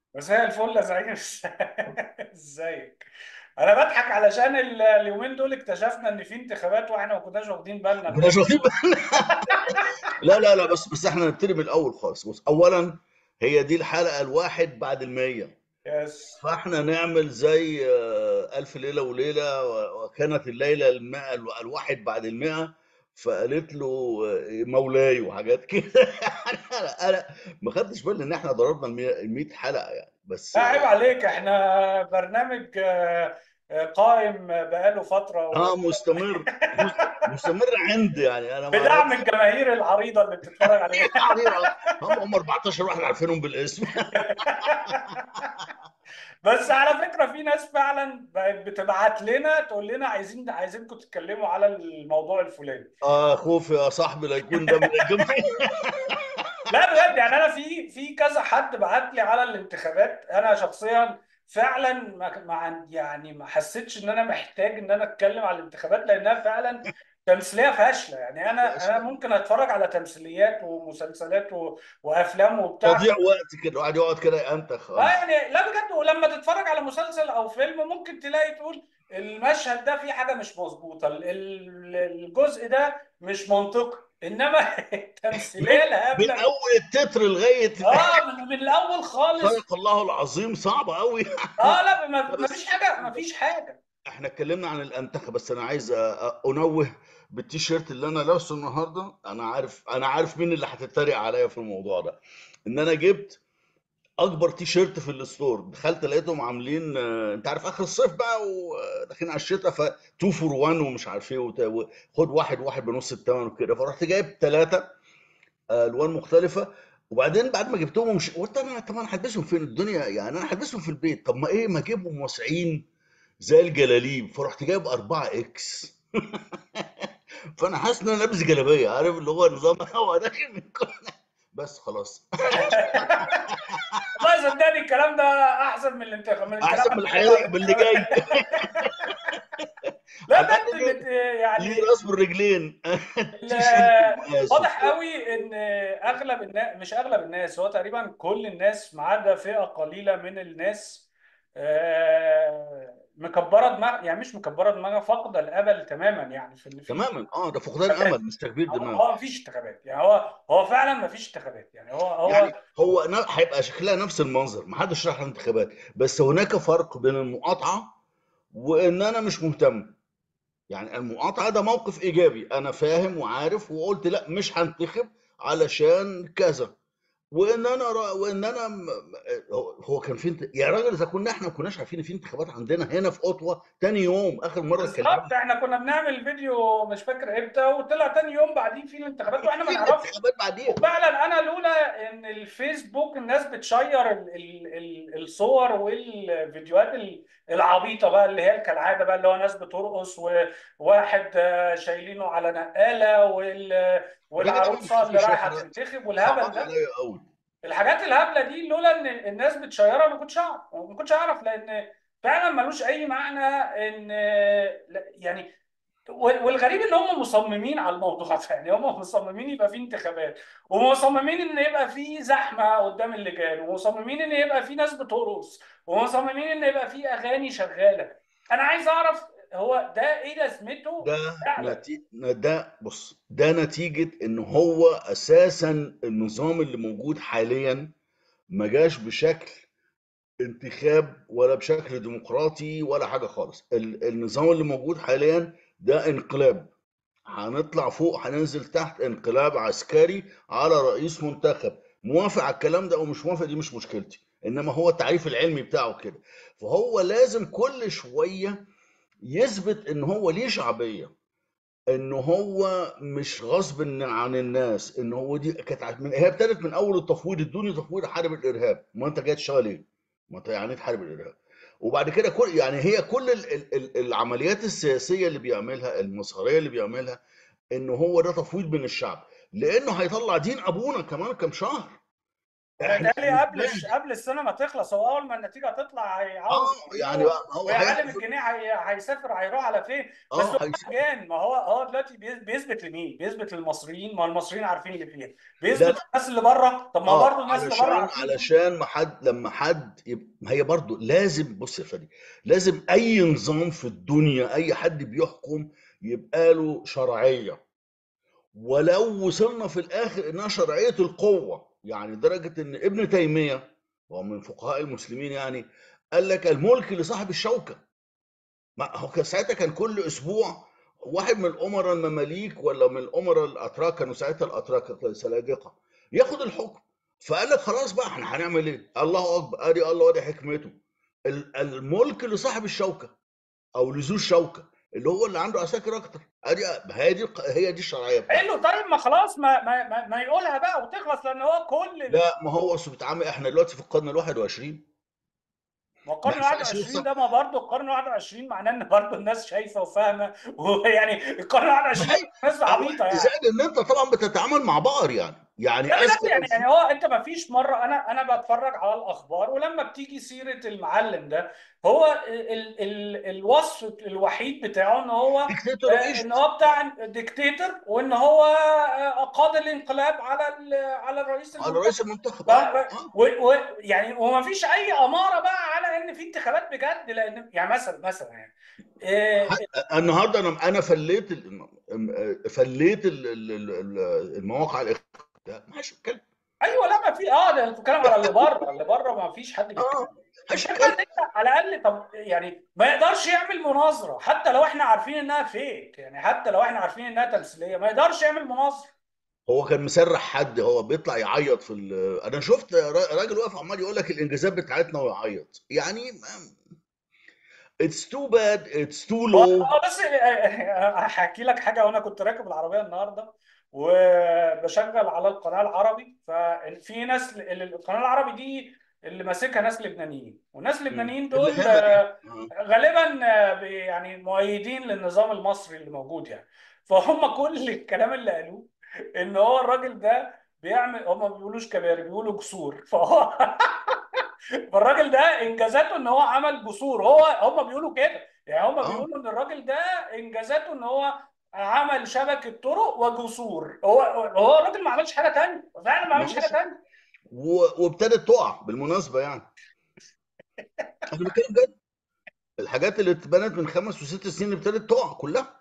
مساء الفل يا زعيم ازيك انا بضحك علشان ال- اليومين دول اكتشفنا ان في انتخابات واحنا ما كناش واخدين بالنا ما كناش بجد واخدين بالنا لا لا لا بس بس احنا نبتدي من الاول خالص بص اولا هي دي الحلقه الواحد بعد المية يس فاحنا نعمل زي آه، الف ليله وليله و- وكانت الليله المائة الو- الواحد بعد المئة فقالت له آه، مولاي وحاجات كده انا انا ما خدتش بالي ان احنا ضربنا ال 100 حلقه يعني بس لا عيب عليك احنا برنامج آه، آه، قائم بقاله فترة و... اه مستمر مس- مستمر عندي يعني انا ما بدعم اعرفش الجماهير العريضة اللي بتتفرج علينا هم هم 14 واحد عارفينهم بالاسم بس على فكرة في ناس فعلا بقت بتبعت لنا تقول لنا عايزين عايزينكم تتكلموا على الموضوع الفلاني اه خوفي يا صاحبي لا يكون ده من الجنب لا بجد يعني انا في في كذا حد بعت لي على الانتخابات انا شخصيا فعلا ما ما عن- يعني ما حسيتش ان انا محتاج ان انا اتكلم على الانتخابات لانها فعلا تمثيليه فاشله يعني انا انا فاشله ممكن اتفرج على تمثيليات ومسلسلات و- وافلام وبتاع تضييع وقت كده الواحد يقعد كده ينتخ اه اه يعني لا بجد ولما تتفرج على مسلسل او فيلم ممكن تلاقي تقول المشهد ده فيه حاجه مش مظبوطه ال- ال- الجزء ده مش منطقي انما من التمثيليه من الهبله اول التتر لغايه اه من, من الاول خالص صدق الله العظيم صعب قوي اه لا ما ما فيش بس حاجه ما فيش حاجه احنا اتكلمنا عن الانتخه بس انا عايز أ- أ- انوه بالتيشيرت اللي انا لابسه النهارده انا عارف انا عارف مين اللي هتتريق عليا في الموضوع ده ان انا جبت اكبر تي شيرت في الستور دخلت لقيتهم عاملين آه، انت عارف اخر الصيف بقى وداخلين على الشتاء ف 2 فور 1 ومش عارف ايه وت- وخد واحد واحد بنص الثمن وكده فرحت جايب ثلاثه الوان مختلفه وبعدين بعد ما جبتهم ومش قلت انا طب انا هلبسهم فين الدنيا يعني انا هلبسهم في البيت طب ما ايه ما اجيبهم واسعين زي الجلاليب فرحت جايب 4 اكس فانا حاسس ان انا لابس جلابيه عارف اللي هو نظام هوا داخل من كل بس خلاص والله صدقني الكلام ده احسن من الانتخاب من الكلام احسن من اللي بنقوله على الحياه باللي جاي لا على بجد الاقل بت- ليه يعني راس بالرجلين تي شيرت ال- ومقاس واضح وبتاع قوي ان اغلب الناس مش اغلب الناس هو تقريبا كل الناس ما عدا فئة قليلة من الناس آه، مكبرة دماغ يعني مش مكبرة دماغها فاقدة الامل تماما يعني في ان في تماما اه ده فقدان انتخابات امل مش تكبير هو دماغ هو مفيش انتخابات يعني هو هو فعلا مفيش انتخابات يعني هو يعني هو هو ن- هيبقى شكلها نفس المنظر ما حدش راح الانتخابات بس هناك فرق بين المقاطعه وان انا مش مهتم يعني المقاطعه ده موقف ايجابي انا فاهم وعارف وقلت لا مش هنتخب علشان كذا وان انا را... وان انا م... م- هو هو كان في انت... يا راجل اذا كنا احنا ما كناش عارفين إن في انتخابات عندنا هنا في اوتوا تاني يوم اخر مره اتكلمنا بالظبط احنا كنا بنعمل فيديو مش فاكر امتى وطلع تاني يوم بعدين في الانتخابات واحنا ما في نعرفش الانتخابات بعديها وفعلا انا لولا ان الفيسبوك الناس بتشير ال ال ال الصور والفيديوهات ال- العبيطه بقى اللي هي كالعاده بقى اللي هو ناس بترقص وواحد آه، شايلينه على نقاله وال الراجل ده ما والعروسه اللي بيخافش رايحه يحرق تنتخب صعبان والهبل ده عليا قوي الحاجات الهبله دي لولا ان الناس بتشيرها ما كنتش اعرف ما كنتش اعرف لان فعلا ملوش اي معنى ان لا- يعني والغريب ان هم مصممين على الموضوع ده يعني هم مصممين يبقى في انتخابات ومصممين ان يبقى في زحمه قدام اللجان ومصممين ان يبقى في ناس بترقص ومصممين ان يبقى في اغاني شغاله انا عايز اعرف هو ده ايه لازمته ده فعلا نتي... ده بص ده نتيجة ان هو اساسا النظام اللي موجود حاليا ما جاش بشكل انتخاب ولا بشكل ديمقراطي ولا حاجة خالص ال... النظام اللي موجود حاليا ده انقلاب هنطلع فوق هننزل تحت انقلاب عسكري على رئيس منتخب موافق على الكلام ده او مش موافق دي مش مشكلتي انما هو التعريف العلمي بتاعه كده فهو لازم كل شوية يثبت ان هو ليه شعبية ان هو مش غصب عن الناس ان هو دي كانت ع- من هي ابتدت من اول التفويض ادوني تفويض احارب الارهاب ما انت جاي تشتغل ايه ما انت يعني إيه تحارب الارهاب وبعد كده كل يعني هي كل ال ال ال العمليات السياسيه اللي بيعملها المسخريه اللي بيعملها ان هو ده تفويض من الشعب لانه هيطلع دين ابونا كمان كام شهر انا احنا اتهيألي قبل الش... هنتبهدل قبل السنه ما تخلص هو اول ما النتيجه تطلع هيعوض اه يعني الجنيه بقى هو ويعلم هياخد الجنيه هي... هيسافر هيروح على فين بس اه هو هيسافر كان ما هو هو دلوقتي بي- بيثبت لمين؟ بيثبت للمصريين ما المصريين عارفين اللي فيها لا بيثبت لا للناس اللي بره طب ما اه برضه الناس اللي بره علشان عارفين علشان ما حد لما حد يب... ما هي برضو لازم بص يا فادي لازم اي نظام في الدنيا اي حد بيحكم يبقى له شرعيه ولو وصلنا في الاخر انها شرعيه القوه يعني درجه ان ابن تيميه وهو من فقهاء المسلمين يعني قال لك الملك لصاحب الشوكه ما هو كان ساعتها كان كل اسبوع واحد من الامراء المماليك ولا من الامراء الاتراك كانوا ساعتها الاتراك السلاجقه ياخد الحكم فقال لك خلاص بقى احنا هنعمل ايه؟ الله اكبر ادي الله ادي حكمته ال- الملك لصاحب الشوكه او لذو الشوكه اللي هو اللي عنده عساكر اكتر ادي هي دي الق- هي دي الشرعيه بتاعته حلو طيب ما خلاص ما ما ما, ما يقولها بقى وتخلص لان هو كل ال- لا ما هو أصل بتعامل احنا دلوقتي في القرن ال 21 ما ما القرن ينفعش 21 يوصل ده ما برضه القرن 21 معناه ان برضه الناس شايفه وفاهمه ويعني القرن ما 21 هي ناس او عبيطه يعني زائد ان انت طبعا بتتعامل مع بقر يعني يعني لا لا اذكى يعني من يعني هو انت ما فيش مره انا انا بتفرج على الاخبار ولما بتيجي سيره المعلم ده هو ال ال الوصف الوحيد بتاعه ان هو ديكتاتور آه، ايجيبت ان هو بتاع ديكتاتور وان هو آه، قاد الانقلاب على ال- على الرئيس على المنتخب رئيس المنتخب ف- اه ف- اه و- و- يعني وما فيش اي اماره بقى على ان في انتخابات بجد لان يعني مثلا مثلا يعني آه، حتى النهارده انا انا فليت ال- فليت ال- ال- ال- المواقع الاخباريه ما حدش بيتكلم ايوه لا ما في اه ده انت بتتكلم على اللي بره اللي بره ما فيش حد بيتكلم اه ما حدش الفكره ان بيتكلم انت على الاقل طب يعني ما يقدرش يعمل مناظره حتى لو احنا عارفين انها فيك يعني حتى لو احنا عارفين انها تمثيليه ما يقدرش يعمل مناظره هو كان مسرح حد هو بيطلع يعيط في ال... انا شفت را- راجل واقف عمال يقول لك الانجازات بتاعتنا ويعيط يعني اتس تو باد اتس تو هو لو هو بس هحكي لك حاجه وانا كنت راكب العربيه النهارده وبشغل على القناه العربي ففي ناس القناه العربي دي اللي ماسكها ناس لبنانيين والناس اللبنانيين دول اللي هنا آه، آه. غالبا آه، بي- يعني مؤيدين للنظام المصري اللي موجود يعني فهم كل الكلام اللي قالوه ان هو الراجل ده بيعمل هم ما بيقولوش كباري بيقولوا جسور فهو فالراجل ده انجازاته ان هو عمل جسور هو هم بيقولوا كده يعني هم اه بيقولوا ان الراجل ده انجازاته ان هو عمل شبكة طرق وجسور هو هو الراجل ما عملش حاجة تانية فعلا ما ما عملش حاجة هوش تانية و- وابتدت تقع بالمناسبه يعني انا بتكلم جد الحاجات اللي اتبنت من خمس وست سنين ابتدت تقع كلها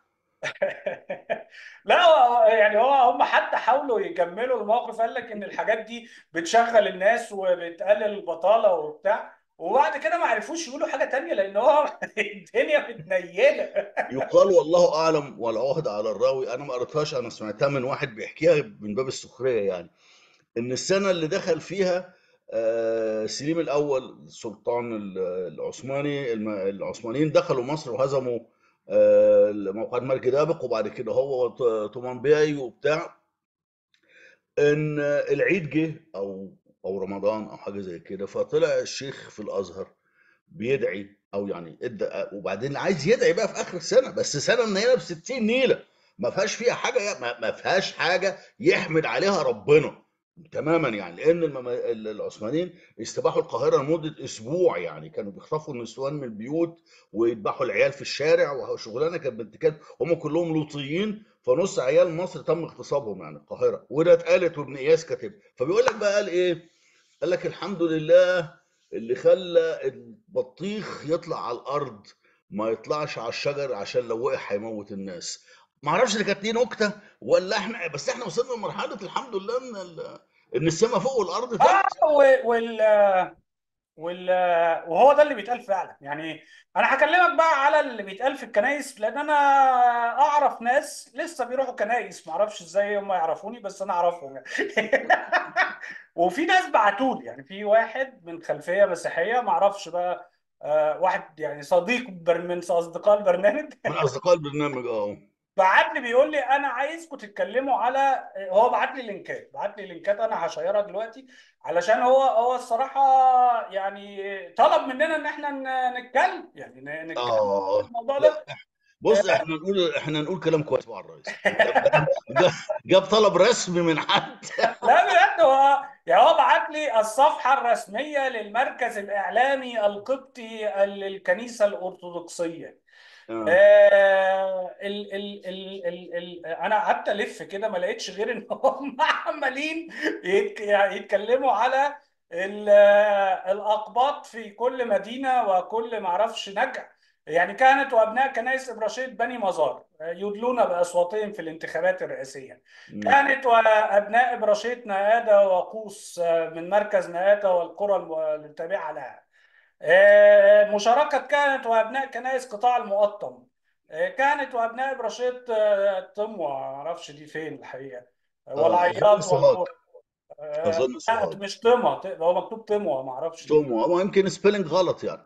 لا هو- يعني هو هم حتى حاولوا يكملوا الموقف قال لك ان الحاجات دي بتشغل الناس وبتقلل البطالة وبتاع وبعد كده ما عرفوش يقولوا حاجة تانية لان هو الدنيا متنيلة يقال والله اعلم والعهد على الراوي انا ما قريتهاش انا سمعتها من واحد بيحكيها من باب السخريه يعني ان السنه اللي دخل فيها آه، سليم الاول السلطان ال- العثماني الم- العثمانيين دخلوا مصر وهزموا آه، موقع الملك دابق وبعد كده هو ط- طومان بيعي وبتاع ان العيد جه او او رمضان او حاجه زي كده فطلع الشيخ في الازهر بيدعي او يعني ادى وبعدين عايز يدعي بقى في اخر السنه بس سنه منيله ب 60 نيله ما فيهاش فيها حاجه ما ما فيهاش حاجه يحمد عليها ربنا تماما يعني لان المم... ال- العثمانيين استباحوا القاهره لمده اسبوع يعني كانوا بيخطفوا النسوان من البيوت ويذبحوا العيال في الشارع وشغلانه كانت بنت كلب هم كلهم لوطيين فنص عيال مصر تم اغتصابهم يعني القاهره وده اتقالت وابن اياس كاتب فبيقول لك بقى قال ايه؟ قال لك الحمد لله اللي خلى البطيخ يطلع على الارض ما يطلعش على الشجر عشان لو وقع هيموت الناس ما اعرفش دي كانت دي نكته ولا احنا بس احنا وصلنا لمرحله الحمد لله ان ال- ان السماء فوق والارض تحت اه و- وال وال وهو ده اللي بيتقال فعلا يعني انا هكلمك بقى على اللي بيتقال في الكنايس لان انا اعرف ناس لسه بيروحوا كنايس ما اعرفش ازاي هم يعرفوني بس انا اعرفهم يعني وفي ناس بعتوا لي يعني في واحد من خلفيه مسيحيه ما اعرفش بقى آه، واحد يعني صديق بر- من اصدقاء البرنامج من اصدقاء البرنامج اه بعت لي بيقول لي انا عايزكم تتكلموا على هو بعت لي لينكات بعت لي لينكات انا هشيرها دلوقتي علشان هو هو الصراحه يعني طلب مننا ان احنا ن- نتكلم يعني ن- نتكلم في اه الموضوع لا ده بص احنا نقول احنا نقول كلام كويس مع الرئيس جاب, جاب, جاب طلب رسمي من حد لا بجد هو يعني هو بعت لي الصفحة الرسمية للمركز الإعلامي القبطي للكنيسة الأرثوذكسية آه. آه ال ال ال ال ال انا قعدت الف كده ما لقيتش غير ان هم عمالين يتك- يتكلموا على ال- الاقباط في كل مدينه وكل ما اعرفش نجع يعني كانت وابناء كنائس ابراشيه بني مزار يدلون باصواتهم في الانتخابات الرئاسيه مم. كانت وابناء ابراشيه نآدة وقوس من مركز نآدة والقرى الم- التابعه لها آه، مشاركة كانت وأبناء كنائس قطاع المقطم آه، كانت وأبناء برشية آه، طموة معرفش دي فين الحقيقة اه اظن والعياط سوهاج والقرى آه، اظن لا سوهاج مش طمة هو مكتوب طموة معرفش ليه توم هو يمكن سبيلنج غلط يعني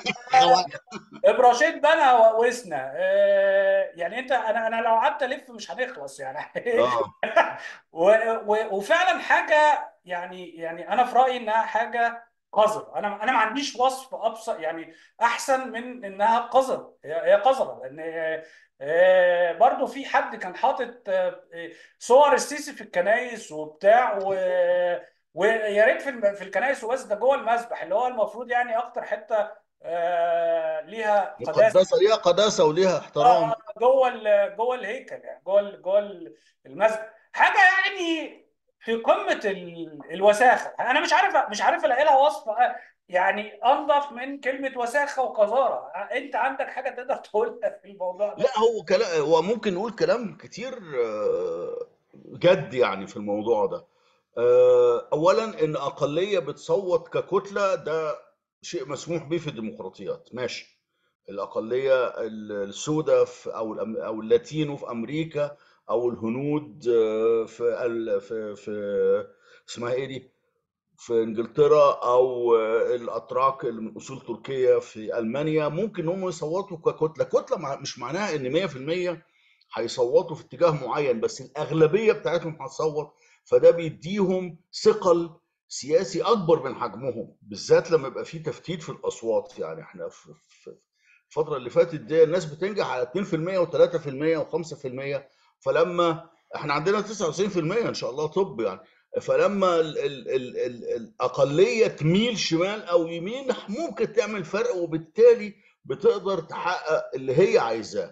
ابراشيد بنا وقوسنا آه، يعني انت انا انا لو قعدت الف مش هنخلص يعني اه و- و- وفعلا حاجه يعني يعني انا في رايي انها حاجه قذره انا انا ما عنديش وصف ابسط يعني احسن من انها قذره هي هي قذره لان آه، آه، برضو في حد كان حاطط آه، آه، صور السيسي في الكنايس وبتاع و ويا ريت في الم- في الكنائس وبس ده جوه المسبح اللي هو المفروض يعني اكتر حته آه، ليها قداسه مقدسه ليها قداسه وليها احترام اه جوه ال- جوه الهيكل يعني جوه ال- جوه ال- المسجد حاجه يعني في قمه ال- الوساخه انا مش عارف مش عارف الاقي لها وصف آه، يعني انظف من كلمه وساخه وقذاره آه، انت عندك حاجه تقدر تقولها في الموضوع ده لا هو كلام هو ممكن نقول كلام كتير آه، جد يعني في الموضوع ده آه، اولا ان اقليه بتصوت ككتله ده شيء مسموح به في الديمقراطيات ماشي الاقليه ال- السوداء في او الأم- او اللاتينو في امريكا او الهنود آه، في ال- في في اسمها ايه دي في انجلترا او آه، الاتراك اللي من اصول تركيه في المانيا ممكن هم يصوتوا ككتله كتله مع مش معناها ان 100% هيصوتوا في اتجاه معين بس الاغلبيه بتاعتهم هتصوت فده بيديهم ثقل سياسي اكبر من حجمهم بالذات لما يبقى في تفتيت في الاصوات يعني احنا في في الفتره اللي فاتت دي الناس بتنجح على 2% و3% و5% فلما احنا عندنا 99% ان شاء الله طب يعني فلما ال ال ال ال الاقليه تميل شمال او يمين ممكن تعمل فرق وبالتالي بتقدر تحقق اللي هي عايزاه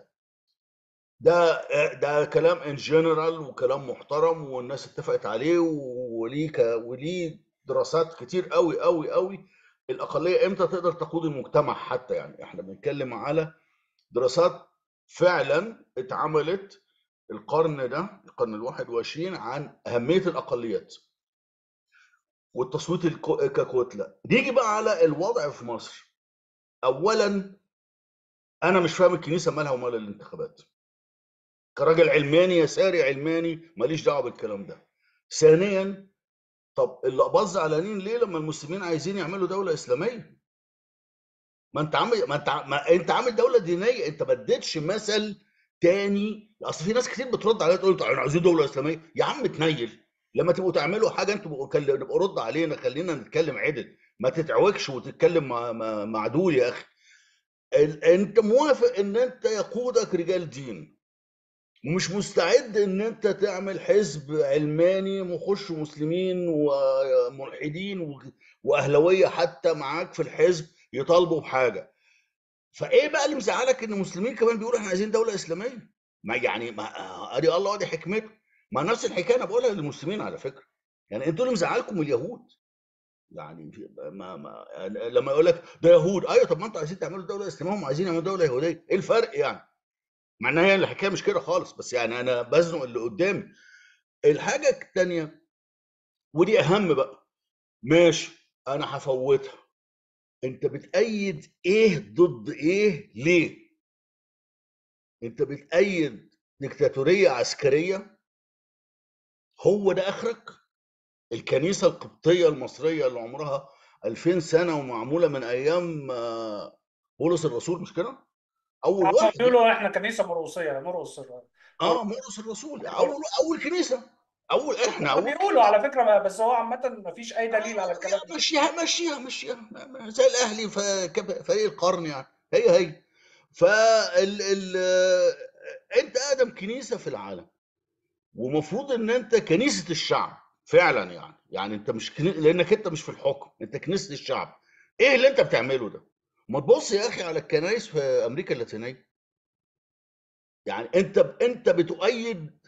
ده ده كلام ان جنرال وكلام محترم والناس اتفقت عليه وليه ك- وليه دراسات كتير قوي قوي قوي الاقليه امتى تقدر تقود المجتمع حتى يعني احنا بنتكلم على دراسات فعلا اتعملت القرن ده القرن الواحد وعشرين عن اهميه الاقليات والتصويت الكو- ككتله نيجي بقى على الوضع في مصر اولا انا مش فاهم الكنيسه مالها ومال الانتخابات كراجل علماني يساري علماني ماليش دعوه بالكلام ده ثانيا طب اللي باظ زعلانين ليه لما المسلمين عايزين يعملوا دوله اسلاميه ما انت عامل ما انت ع- ما انت عامل دوله دينيه انت ما اديتش مثل تاني اصل في ناس كتير بترد عليا تقول احنا عايزين دوله اسلاميه يا عم تنيل لما تبقوا تعملوا حاجه انتوا بقوا كل- نبقوا رد علينا خلينا نتكلم عدل ما تتعوجش وتتكلم مع مع مع دول يا اخي ال- انت موافق ان انت يقودك رجال دين ومش مستعد ان انت تعمل حزب علماني مخش مسلمين وملحدين و- واهلويه حتى معاك في الحزب يطالبوا بحاجه فايه بقى اللي مزعلك ان المسلمين كمان بيقولوا احنا عايزين دوله اسلاميه ما يعني ما ادي الله ادي حكمته ما نفس الحكايه انا بقولها للمسلمين على فكره يعني انتوا اللي مزعلكم اليهود يعني في- ما ما لما يقول لك ده يهود ايوه طب ما انتوا عايزين تعملوا دوله اسلاميه هم عايزين يعملوا دوله يهوديه ايه الفرق يعني مع ان هي الحكايه مش كده خالص بس يعني انا بزنق اللي قدامي الحاجه الثانيه ودي اهم بقى ماشي انا هفوتها انت بتأيد ايه ضد ايه ليه انت بتأيد ديكتاتورية عسكرية هو ده اخرك الكنيسة القبطية المصرية اللي عمرها 2000 سنة ومعمولة من ايام آه، بولس الرسول مش كده اول هم واحد بيقولوا احنا كنيسه مرقسيه مرقس اه بولس الرسول اول اول كنيسة اول احنا هم اول بيقولوا على فكره ما- بس هو عامه ما فيش اي دليل على الكلام ده مشيها مشيها مشيها زي الاهلي ف- كب- فريق القرن يعني هي هي فال ال... انت اقدم كنيسه في العالم ومفروض ان انت كنيسه الشعب فعلا يعني يعني انت مش كني... لانك انت مش في الحكم انت كنيسه الشعب ايه اللي انت بتعمله ده ما تبص يا اخي على الكنائس في امريكا اللاتينيه يعني انت انت بتؤيد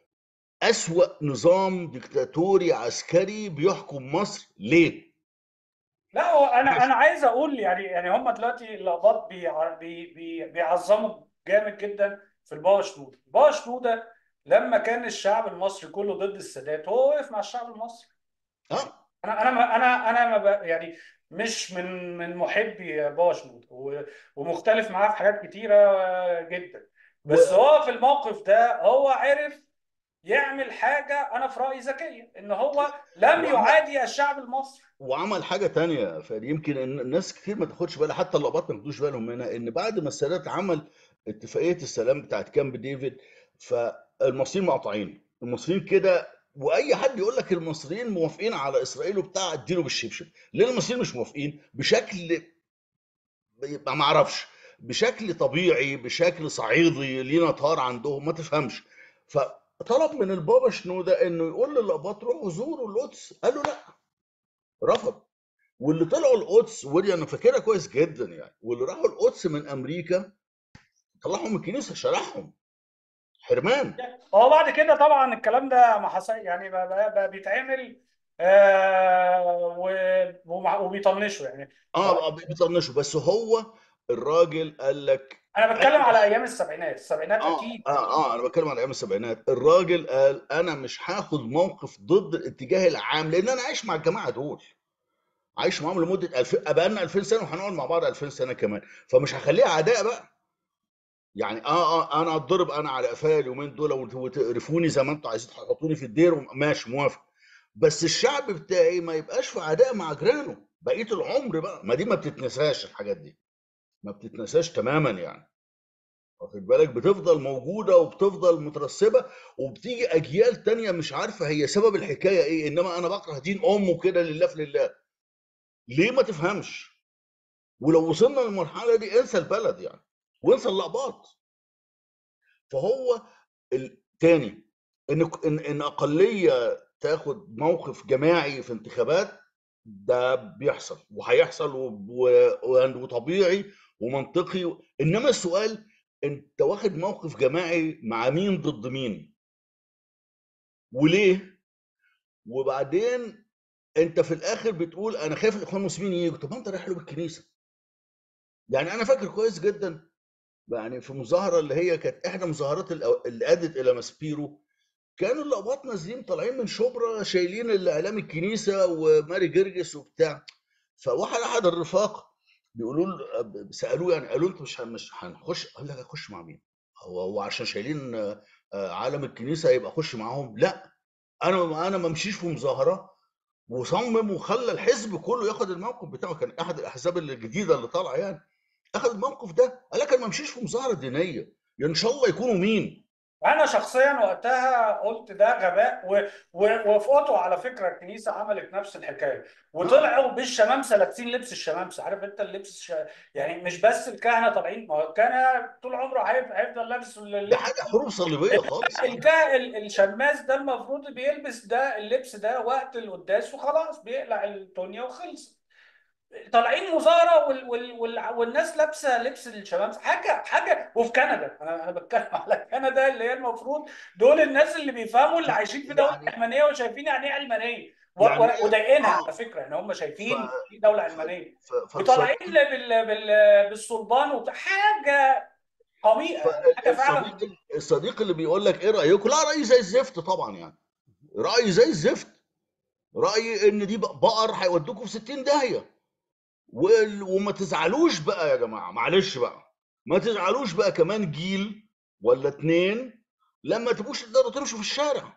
اسوأ نظام ديكتاتوري عسكري بيحكم مصر ليه لا هو انا ماشي انا عايز اقول يعني يعني هم دلوقتي الاقباط بيع- بي بي بيعظموا جامد جدا في البابا شنودة البابا شنودة لما كان الشعب المصري كله ضد السادات هو وقف مع الشعب المصري اه انا انا ما انا انا ما ب- يعني مش من من محبي بابا شنودة و- ومختلف معاه في حاجات كتيرة جدا و... بس هو في الموقف ده هو عرف يعمل حاجة انا في رأيي ذكية ان هو لم وعمل يعادي الشعب المصري وعمل حاجه تانية فيمكن إن الناس كتير ما تاخدش بالها حتى اللقبات ما ياخدوش بالهم منها ان بعد ما السادات عمل اتفاقيه السلام بتاعت كامب ديفيد فالمصريين مقاطعين المصريين كده واي حد يقول لك المصريين موافقين على اسرائيل وبتاع اديله بالشبشب ليه المصريين مش موافقين بشكل ما ما اعرفش بشكل طبيعي بشكل صعيدي لينا طار عندهم ما تفهمش فطلب من البابا شنودة انه يقول للقباط روحوا زوروا القدس قالوا لا رفض واللي طلعوا القدس ودي انا فاكرها كويس جدا يعني واللي راحوا القدس من امريكا طلعهم من الكنيسه شرحهم حرمان هو بعد كده طبعا الكلام ده ما حصل يعني بقى, بقى, بقى بيتعمل آه و- ومع- وبيطنشوا يعني اه آه، بيطنشوا بس هو الراجل قال لك انا بتكلم انا على مش ايام السبعينات السبعينات اه اكيد اه اه انا بتكلم على ايام السبعينات الراجل قال انا مش هاخد موقف ضد الاتجاه العام لان انا عايش مع الجماعه دول عايش معاهم لمده 2000 بقى لنا 2000 سنه وهنقعد مع بعض 2000 سنه كمان فمش هخليها عداء بقى يعني اه اه انا اتضرب انا على قفايا اليومين دول وت- وتقرفوني زي ما انتوا عايزين تحطوني في الدير وم- ماشي موافق بس الشعب بتاعي ما يبقاش في عداء مع جيرانه بقيه العمر بقى ما دي ما بتتنساش الحاجات دي ما بتتنساش تماما يعني واخد بالك بتفضل موجوده وبتفضل مترسبه وبتيجي اجيال تانية مش عارفه هي سبب الحكايه ايه انما انا بكره دين امه كده لله في لله ليه ما تفهمش ولو وصلنا للمرحله دي انسى البلد يعني وانسى اللقباط فهو التاني ان ان ان اقليه تاخد موقف جماعي في انتخابات ده بيحصل وهيحصل و- و- وطبيعي ومنطقي انما السؤال انت واخد موقف جماعي مع مين ضد مين وليه وبعدين انت في الاخر بتقول انا خايف الاخوان المسلمين يجوا طب ما انت رايح له بالكنيسه يعني انا فاكر كويس جدا يعني في مظاهره اللي هي كانت احدى مظاهرات الأو- اللي ادت الى ماسبيرو كانوا اللقباط نازلين طالعين من شبرا شايلين الاعلام الكنيسه وماري جرجس وبتاع فواحد احد الرفاق بيقولوا له سالوه يعني قالوا انتوا مش هن- مش هنخش قال لك اخش مع مين؟ هو هو عشان شايلين آه، آه، علم الكنيسه يبقى اخش معاهم؟ لا انا انا ما امشيش في مظاهره وصمم وخلى الحزب كله ياخد الموقف بتاعه كان احد الاحزاب الجديده اللي طالعه يعني اخذ الموقف ده قال لك انا ما امشيش في مظاهره دينيه يا ان شاء الله يكونوا مين انا شخصيا وقتها قلت ده غباء و... و... وفي اوتوا على فكره الكنيسه عملت نفس الحكايه اه وطلعوا بالشمامسه لابسين لبس الشمامسه عارف انت اللبس الش... يعني مش بس الكهنه طالعين ما هو الكهنه طول عمره هيف- هيفضل لابس ده اللبس حاجه حروب صليبيه خالص يعني الكه... ال- الشماس ده المفروض بيلبس ده اللبس ده وقت القداس وخلاص بيقلع التونيا وخلص طالعين مظاهره وال... وال... وال... والناس لابسه لبس الشمامسه حاجه حاجه وفي كندا انا انا بتكلم على كندا اللي هي المفروض دول الناس اللي بيفهموا اللي عايشين في دوله يعني علمانيه وشايفين يعني ايه علمانيه و... يعني و... ايه وضايقينها اه على فكره ان هم ف شايفين في دوله ف علمانيه ف وطالعين فالصديق بال... بال... بالصلبان وبتاع حاجه قميئه يعني حاجه فعلا فالصديق الصديق اللي بيقول لك ايه رايكم لا رايي زي الزفت طبعا يعني رايي زي الزفت رايي ان دي بقر هيودوكوا في 60 داهيه وال- وما تزعلوش بقى يا جماعه معلش بقى ما تزعلوش بقى كمان جيل ولا اتنين لما تبقوش تقدروا تمشوا في الشارع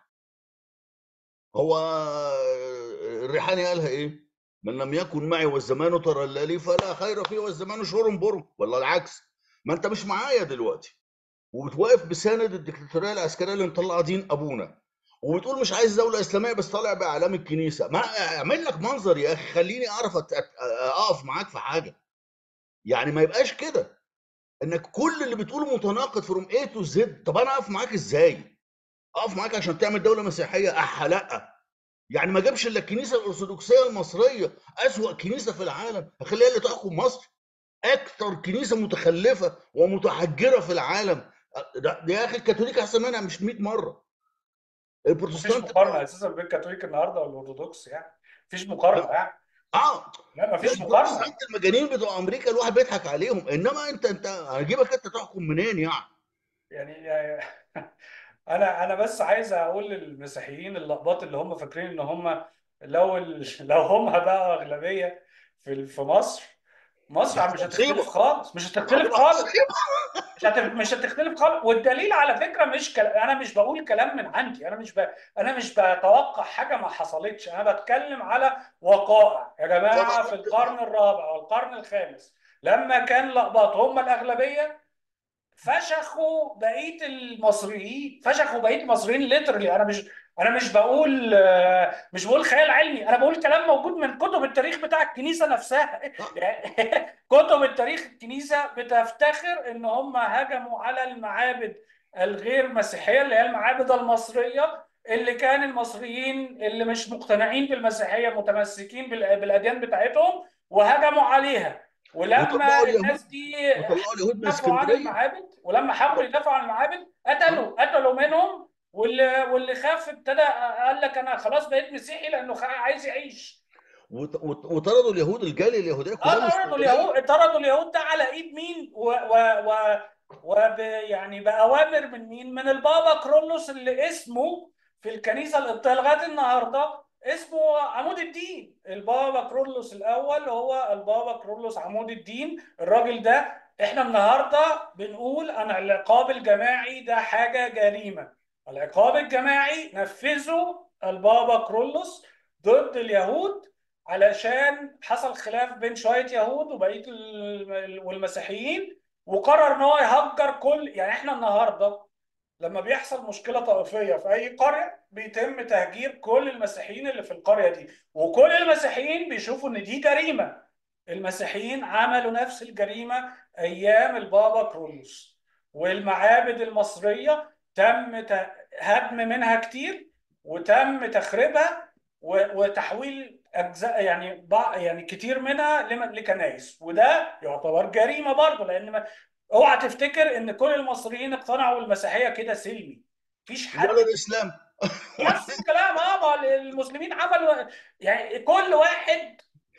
هو الريحاني قالها ايه من لم يكن معي والزمان ترللي فلا خير فيه والزمان شور برم ولا العكس ما انت مش معايا دلوقتي وبتوقف بساند الدكتاتوريه العسكريه اللي مطلعه دين ابونا وبتقول مش عايز دوله اسلاميه بس طالع باعلام الكنيسه ما اعمل لك منظر يا اخي خليني اعرف أت- أت- اقف معاك في حاجه يعني ما يبقاش كده انك كل اللي بتقوله متناقض فروم اي تو زد طب انا اقف معاك ازاي اقف معاك عشان تعمل دوله مسيحيه اح لا يعني ما جابش الا الكنيسه الارثوذكسيه المصريه اسوا كنيسه في العالم اخليها اللي تحكم مصر اكتر كنيسه متخلفه ومتحجره في العالم ده ده يا اخي الكاثوليك احسن منها مش 100 مره مفيش البروتستانت مقارنه اساسا بين الكاثوليك النهارده والارثوذكس يعني مفيش مقارنه يعني اه لا مفيش مقارنه البروتستانت المجانين بتوع امريكا الواحد بيضحك عليهم انما انت انت هجيبك انت تحكم منين يعني يعني يعني انا انا بس عايز اقول للمسيحيين اللقباط اللي هم فاكرين ان هم لو ال... لو هم بقى اغلبيه في في مصر مصر مش هتختلف خالص مش هتختلف خالص مش هت... مش هتختلف خالص والدليل على فكره مش كل... انا مش بقول كلام من عندي انا مش ب... انا مش بتوقع حاجه ما حصلتش انا بتكلم على وقائع يا جماعه في القرن الرابع والقرن الخامس لما كان لقباط هم الاغلبيه فشخوا بقيه المصريين فشخوا بقيه المصريين ليترلي انا مش انا مش بقول مش بقول خيال علمي انا بقول كلام موجود من كتب التاريخ بتاع الكنيسه نفسها يعني كتب التاريخ الكنيسه بتفتخر ان هم هجموا على المعابد الغير مسيحيه اللي هي المعابد المصريه اللي كان المصريين اللي مش مقتنعين بالمسيحيه متمسكين بالاديان بتاعتهم وهجموا عليها ولما الناس دي وطلعوا اليهود من دافعوا عن اسكندريه المعابد ولما حاولوا يدافعوا عن المعابد قتلوا قتلوا منهم واللي واللي خاف ابتدى قال لك انا خلاص بقيت مسيحي لانه خ- عايز يعيش وط- وط- وطردوا اليهود الجاليه اليهوديه كلها من اه طردوا اسكندريه اليهود طردوا اليهود ده على ايد مين و و و وب يعني باوامر من مين من البابا كرولوس اللي اسمه في الكنيسه القبطيه لغايه النهارده اسمه عمود الدين البابا كرولوس الاول هو البابا كرولوس عمود الدين الراجل ده احنا النهارده بنقول ان العقاب الجماعي ده حاجه جريمه العقاب الجماعي نفذه البابا كرولوس ضد اليهود علشان حصل خلاف بين شويه يهود وبقيه ال- والمسيحيين وقرر ان هو يهجر كل يعني احنا النهارده لما بيحصل مشكله طائفيه في اي قريه بيتم تهجير كل المسيحيين اللي في القريه دي وكل المسيحيين بيشوفوا ان دي جريمه المسيحيين عملوا نفس الجريمه ايام البابا كرولوس والمعابد المصريه تم ت- هدم منها كتير وتم تخريبها و- وتحويل اجزاء يعني بع- يعني كتير منها لم- لكنائس وده يعتبر جريمه برضه لان ما اوعى تفتكر ان كل المصريين اقتنعوا بالمسيحيه كده سلمي مفيش حد ولا الاسلام نفس الكلام اه ما المسلمين عملوا يعني كل واحد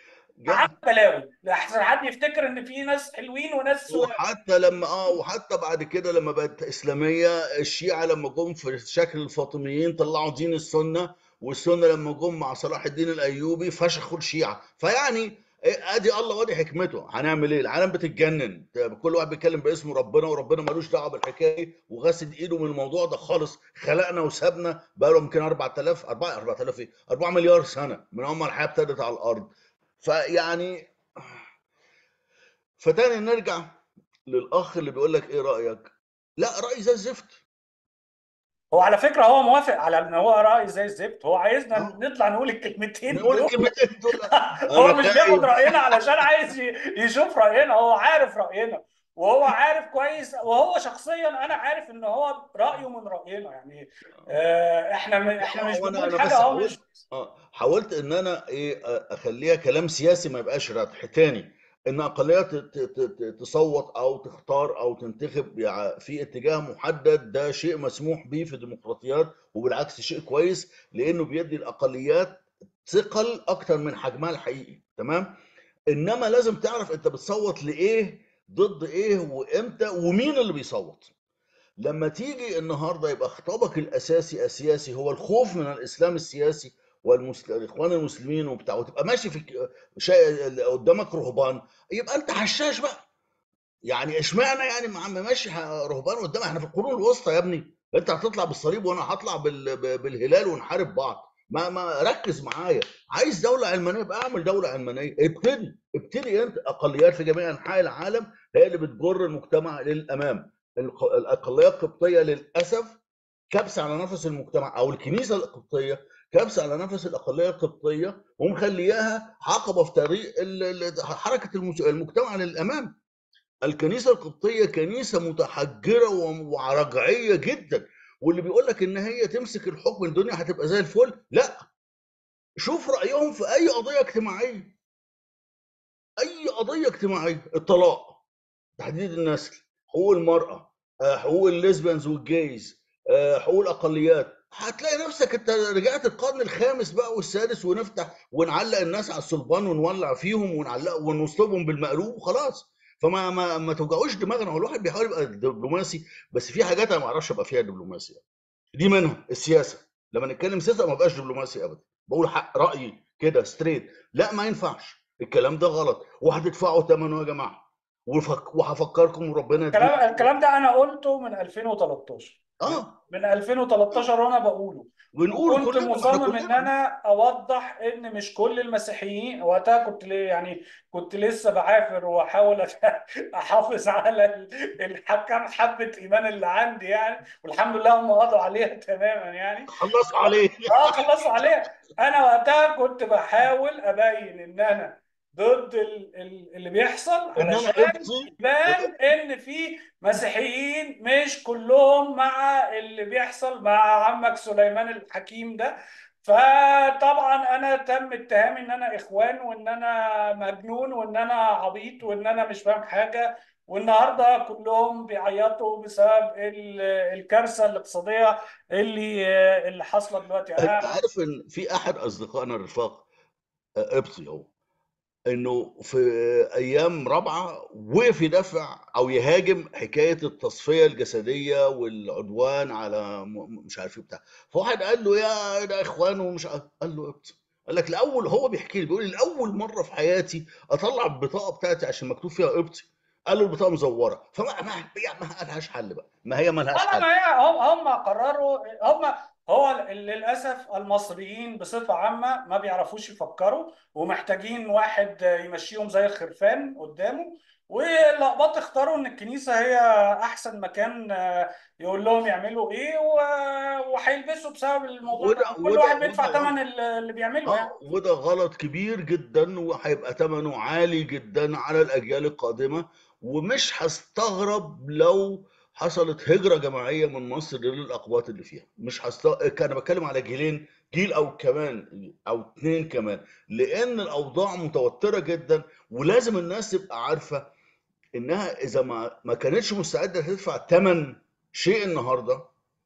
عمل بلاوي احسن حد يفتكر ان في ناس حلوين وناس وحتى لما اه وحتى بعد كده لما بقت اسلاميه الشيعه لما جم في شكل الفاطميين طلعوا دين السنه والسنه لما جم مع صلاح الدين الايوبي فشخوا الشيعه فيعني إيه، ادي الله وادي حكمته هنعمل ايه العالم بتتجنن كل واحد بيتكلم باسم ربنا وربنا ملوش دعوه بالحكايه وغاسل ايده من الموضوع ده خالص خلقنا وسابنا بقى له يمكن 4000 4 4000 ايه 4 مليار سنه من اول ما الحياه ابتدت على الارض فيعني فتاني نرجع للاخ اللي بيقول لك ايه رايك لا رايي زي الزفت هو على فكره هو موافق على ان هو راي زي الزفت هو عايزنا آه. نطلع نقول الكلمتين نقول دول الكلمتين دول هو أنا مش خايف. بياخد راينا علشان عايز ي- يشوف راينا هو عارف راينا وهو عارف كويس وهو شخصيا انا عارف ان هو رايه من راينا يعني آه، احنا م- احنا مش هو أنا- بنقول أنا حاجه بس هو مش اه حاولت ان انا ايه اخليها كلام سياسي ما يبقاش ردح تاني ان اقليات ت- ت- ت- تصوت او تختار او تنتخب يع- في اتجاه محدد ده شيء مسموح به في الديمقراطيات وبالعكس شيء كويس لانه بيدي الاقليات ثقل اكتر من حجمها الحقيقي تمام انما لازم تعرف انت بتصوت لايه ضد ايه وامتى ومين اللي بيصوت لما تيجي النهارده يبقى خطابك الاساسي السياسي هو الخوف من الاسلام السياسي والاخوان المسلمين وبتاع وتبقى ماشي في ك- شيء قدامك رهبان يبقى انت حشاش بقى يعني اشمعنى يعني مع ما ماشي ح- رهبان قدام احنا في القرون الوسطى يا ابني انت هتطلع بالصليب وانا هطلع بال- ب- بالهلال ونحارب بعض ما ما ركز معايا عايز دوله علمانيه يبقى اعمل دوله علمانيه ابتدي ابتدي انت اقليات في جميع انحاء العالم هي اللي بتجر المجتمع للامام الق- الاقليه القبطيه للاسف كبسه على نفس المجتمع او الكنيسه القبطيه كبسه على نفس الاقليه القبطيه ومخلياها عقبه في طريق ال- ال- حركه المس- المجتمع للامام الكنيسة القبطية كنيسة متحجرة و- ورجعية جدا واللي بيقول لك ان هي تمسك الحكم الدنيا هتبقى زي الفل لا شوف رأيهم في اي قضية اجتماعية اي قضية اجتماعية الطلاق تحديد النسل حقوق المرأة آه، حقوق الليزبيانز والجيز آه، حقوق الأقليات هتلاقي نفسك انت رجعت القرن الخامس بقى والسادس ونفتح ونعلق الناس على الصلبان ونولع فيهم ونعلق ونصلبهم بالمقلوب وخلاص فما ما, ما توجعوش دماغنا هو الواحد بيحاول يبقى دبلوماسي بس في حاجات انا ما اعرفش ابقى فيها دبلوماسي دي منها السياسه لما نتكلم سياسه ما بقاش دبلوماسي ابدا بقول حق رايي كده ستريت لا ما ينفعش الكلام ده غلط وهتدفعوا ثمنه يا جماعه وفك- وهفكركم وربنا الكلام يديكم الكلام ده انا قلته من 2013 من اه من 2013 وانا بقوله ونقول وكنت كلنا احنا مصمم ان كلنا انا اوضح ان مش كل المسيحيين وقتها كنت ليه يعني كنت لسه بعافر واحاول أت- احافظ على ال- الحكم حبه ايمان اللي عندي يعني والحمد لله هم قضوا عليها تماما يعني خلصوا عليه اه خلصوا عليها انا وقتها كنت بحاول ابين ان انا ضد ال- ال- اللي بيحصل ان انا علشان قبطي يبان ان في مسيحيين مش كلهم مع اللي بيحصل مع عمك سليمان الحكيم ده فطبعا انا تم اتهامي ان انا اخوان وان انا مجنون وان انا عبيط وان انا مش فاهم حاجه والنهارده كلهم بيعيطوا بسبب ال- الكارثه الاقتصاديه اللي اللي حاصله دلوقتي انت انا عارف ان في احد اصدقائنا الرفاق آه، قبطي هو انه في ايام رابعه وقف يدافع او يهاجم حكايه التصفيه الجسديه والعدوان على م- مش عارف ايه بتاع فواحد قال له يا ده اخوان ومش عارف قال له قبطي قال لك الاول هو بيحكي لي بيقول لي الاول مره في حياتي اطلع البطاقه بتاعتي عشان مكتوب فيها قبطي قال له البطاقه مزوره فما ما يعني ما لهاش حل بقى ما هي ما لهاش انا حل ما هي هم هم قرروا هم هو للاسف المصريين بصفه عامه ما بيعرفوش يفكروا ومحتاجين واحد يمشيهم زي الخرفان قدامه واللقباط اختاروا ان الكنيسه هي احسن مكان يقول لهم يعملوا ايه و- وهيلبسوا بسبب الموضوع ده وده كل وده واحد وده بيدفع غلط ثمن اللي بيعمله يعني اه وده غلط كبير جدا وهيبقى ثمنه عالي جدا على الاجيال القادمه ومش هستغرب لو حصلت هجره جماعيه من مصر للاقباط اللي فيها مش هستغرب كان بتكلم على جيلين جيل او كمان او اتنين كمان لان الاوضاع متوتره جدا ولازم الناس تبقى عارفه انها اذا ما ما كانتش مستعده تدفع ثمن شيء النهارده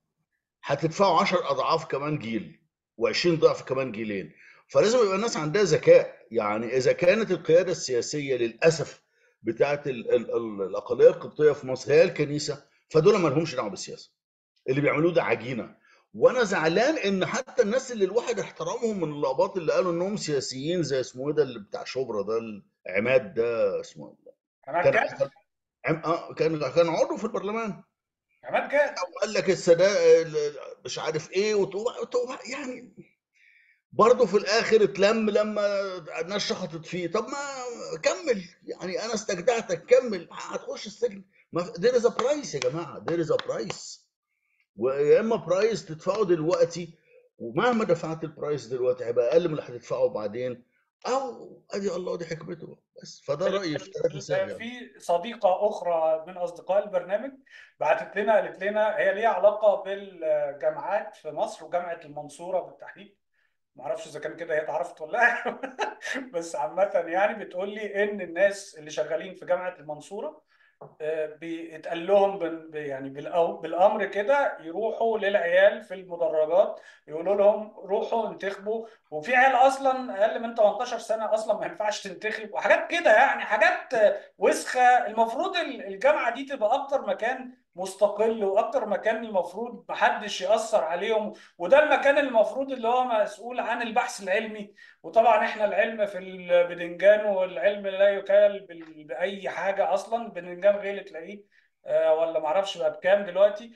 هتدفعوا 10 اضعاف كمان جيل و20 ضعف كمان جيلين فلازم يبقى الناس عندها ذكاء يعني اذا كانت القياده السياسيه للاسف بتاعت ال ال ال الاقليه القبطيه في مصر هي الكنيسه فدول ما لهمش دعوه بالسياسه اللي بيعملوه ده عجينه وانا زعلان ان حتى الناس اللي الواحد احترمهم من اللقبات اللي قالوا انهم سياسيين زي اسمه ايه ده اللي بتاع شبرا ده العماد ده اسمه إيه؟ عماد كان جاد كان عم- آه، كان كان عضو في البرلمان عماد جاد وقال لك السداد مش عارف ايه وتقوم وتقوم- يعني برضه في الاخر اتلم لما الناس شخطت فيه طب ما كمل يعني انا استجدعتك كمل هتخش السجن ما there is a price يا جماعه there is a price ويا اما برايس تدفعه دلوقتي ومهما دفعت البرايس دلوقتي هيبقى اقل من اللي هتدفعه بعدين او ادي الله دي حكمته بقى. بس فده رايي في ثلاثة سر يعني في صديقة أخرى من أصدقاء البرنامج بعتت لنا قالت لنا هي ليها علاقة بالجامعات في مصر وجامعة المنصورة بالتحديد معرفش إذا كان كده هي اتعرفت ولا لا بس عامة يعني بتقول لي إن الناس اللي شغالين في جامعة المنصورة آه، بيتقال لهم بال- ب- يعني بالأو- بالامر كده يروحوا للعيال في المدرجات يقولوا لهم روحوا انتخبوا وفي عيال اصلا اقل من 18 سنه اصلا ما ينفعش تنتخب وحاجات كده يعني حاجات آه، وسخه المفروض ال- الجامعه دي تبقى اكتر مكان مستقل واكتر مكان المفروض محدش ياثر عليهم وده المكان المفروض اللي هو مسؤول عن البحث العلمي وطبعا احنا العلم في البدنجان والعلم لا يكال بال- باي حاجه اصلا البدنجان غالي تلاقيه آه، ولا معرفش بقى بكام دلوقتي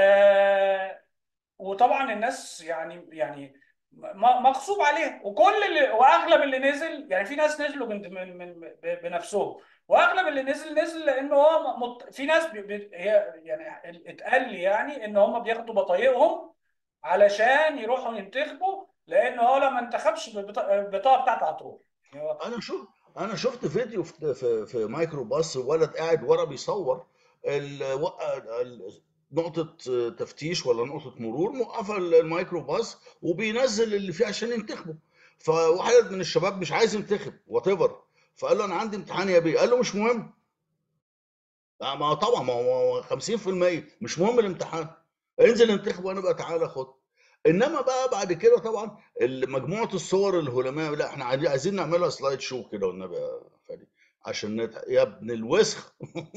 آه، وطبعا الناس يعني يعني م- مغصوب عليها وكل اللي واغلب اللي نزل يعني في ناس نزلوا من من من ب- بنفسهم واغلب اللي نزل نزل لانه هو مط... في ناس بي... بي... هي يعني اتقال لي يعني ان هم بياخدوا بطايقهم علشان يروحوا ينتخبوا لان هو لو ما انتخبش البطا- البطاقه بتاعته هتروح يعني هو- انا شوف انا شفت فيديو في في, في مايكرو باص ولد قاعد ورا بيصور ال- وق- ال- نقطة تفتيش ولا نقطة مرور موقفة الميكرو باص وبينزل اللي فيه عشان ينتخبه فواحد من الشباب مش عايز ينتخب وات ايفر فقال له انا عندي امتحان يا بيه قال له مش مهم آه، ما هو طبعا ما هو 50% مش مهم الامتحان انزل انتخب وانا بقى تعالى خد انما بقى بعد كده طبعا ال- مجموعه الصور الهلاميه لا احنا عايزين عايزين نعملها سلايد شو كده والنبي يا فادي عشان نت... يا ابن الوسخ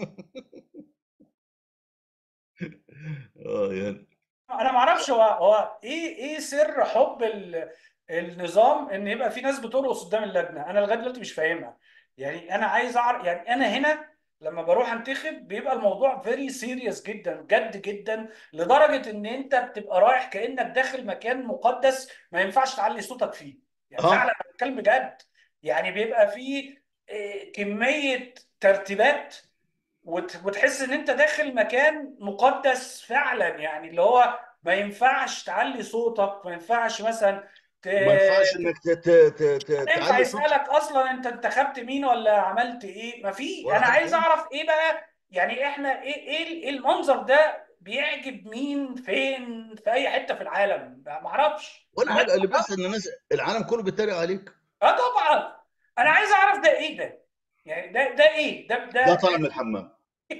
اه يعني انا ما اعرفش هو هو ايه ايه سر حب ال- النظام ان يبقى في ناس بترقص قدام اللجنه انا لغايه دلوقتي مش فاهمها يعني انا عايز اعرف يعني انا هنا لما بروح انتخب بيبقى الموضوع فيري سيريس جدا جد جدا لدرجه ان انت بتبقى رايح كانك داخل مكان مقدس ما ينفعش تعلي صوتك فيه يعني فعلا اه انا بتكلم بجد يعني بيبقى فيه آه، كميه ترتيبات وت- وتحس ان انت داخل مكان مقدس فعلا يعني اللي هو ما ينفعش تعلي صوتك ما ينفعش مثلا ت... وما ينفعش انك ت... ت... ت... ت... ينفع تعلي صوتك يسألك اصلا انت انتخبت مين ولا عملت ايه ما في انا واحد عايز اه اعرف ايه بقى يعني احنا ايه ايه إيه المنظر ده بيعجب مين فين في اي حتة في العالم ما اعرفش ولا بجد حاجه اللي ما بيحصل ان الناس العالم كله بيتريق عليك اه طبعا انا عايز اعرف ده ايه ده يعني ده ده ايه ده ده ده طالع من الحمام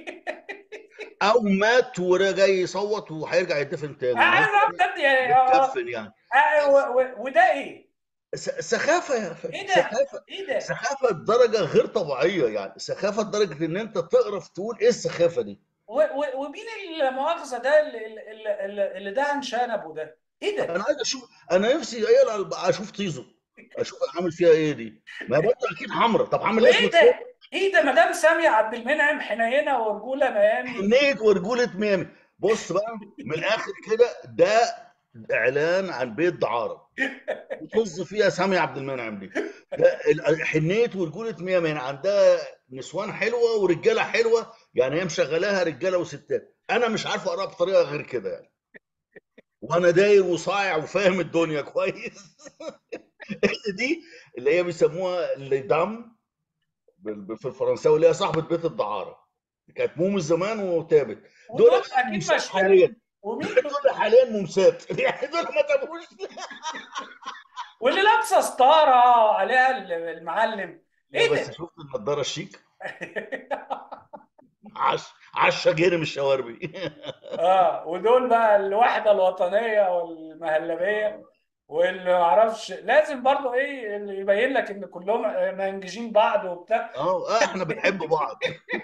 او مات وجاي يصوت وهيرجع يدفن تاني انا عايز النهارده اعرف بجد يعني آه، بيتكفن يعني آه، و- و- وده ايه س- سخافه يا فندم ايه ده سخافه ايه ده سخافه بدرجه غير طبيعيه يعني سخافه لدرجه ان انت تقرف تقول ايه السخافه دي و- و- ومين المؤاخذه ده اللي, اللي, اللي, اللي دهن شنبه ده ايه ده انا عايز اشوف انا نفسي يلا اشوف طيزو اشوف عامل فيها ايه دي ما هي برضه اكيد حمرا طب عامل وايه اسود فوق ده ايه ده مدام سامية عبد المنعم حنينه ورجوله ميامي حنيه ورجوله ميامي بص بقى من الاخر كده ده اعلان عن بيت دعاره وطز فيها سامي عبد المنعم دي ده ال- حنيه ورجوله ميامي يعني عندها نسوان حلوه ورجاله حلوه يعني هي مشغلاها رجاله وستات انا مش عارف اقراها بطريقه غير كده يعني وانا داير وصايع وفاهم الدنيا كويس هي دي اللي هي بيسموها ليدام بال- في الفرنساوي اللي هي صاحبه بيت الدعاره كانت موم الزمان وتابت دول ودول بقى اكيد ممسات مش حاليا يعني ومين دول دول حاليا ممسات يعني دول ما تابوش واللي لابسه ستاره عليها المعلم لا ايه بس ده شفت النضاره الشيك عش عشا جرم الشواربي اه ودول بقى الوحده الوطنيه والمهلبيه واللي معرفش لازم برضو ايه اللي يبين لك ان كلهم منجزين بعض وبتاع اه آه، احنا بنحب بعض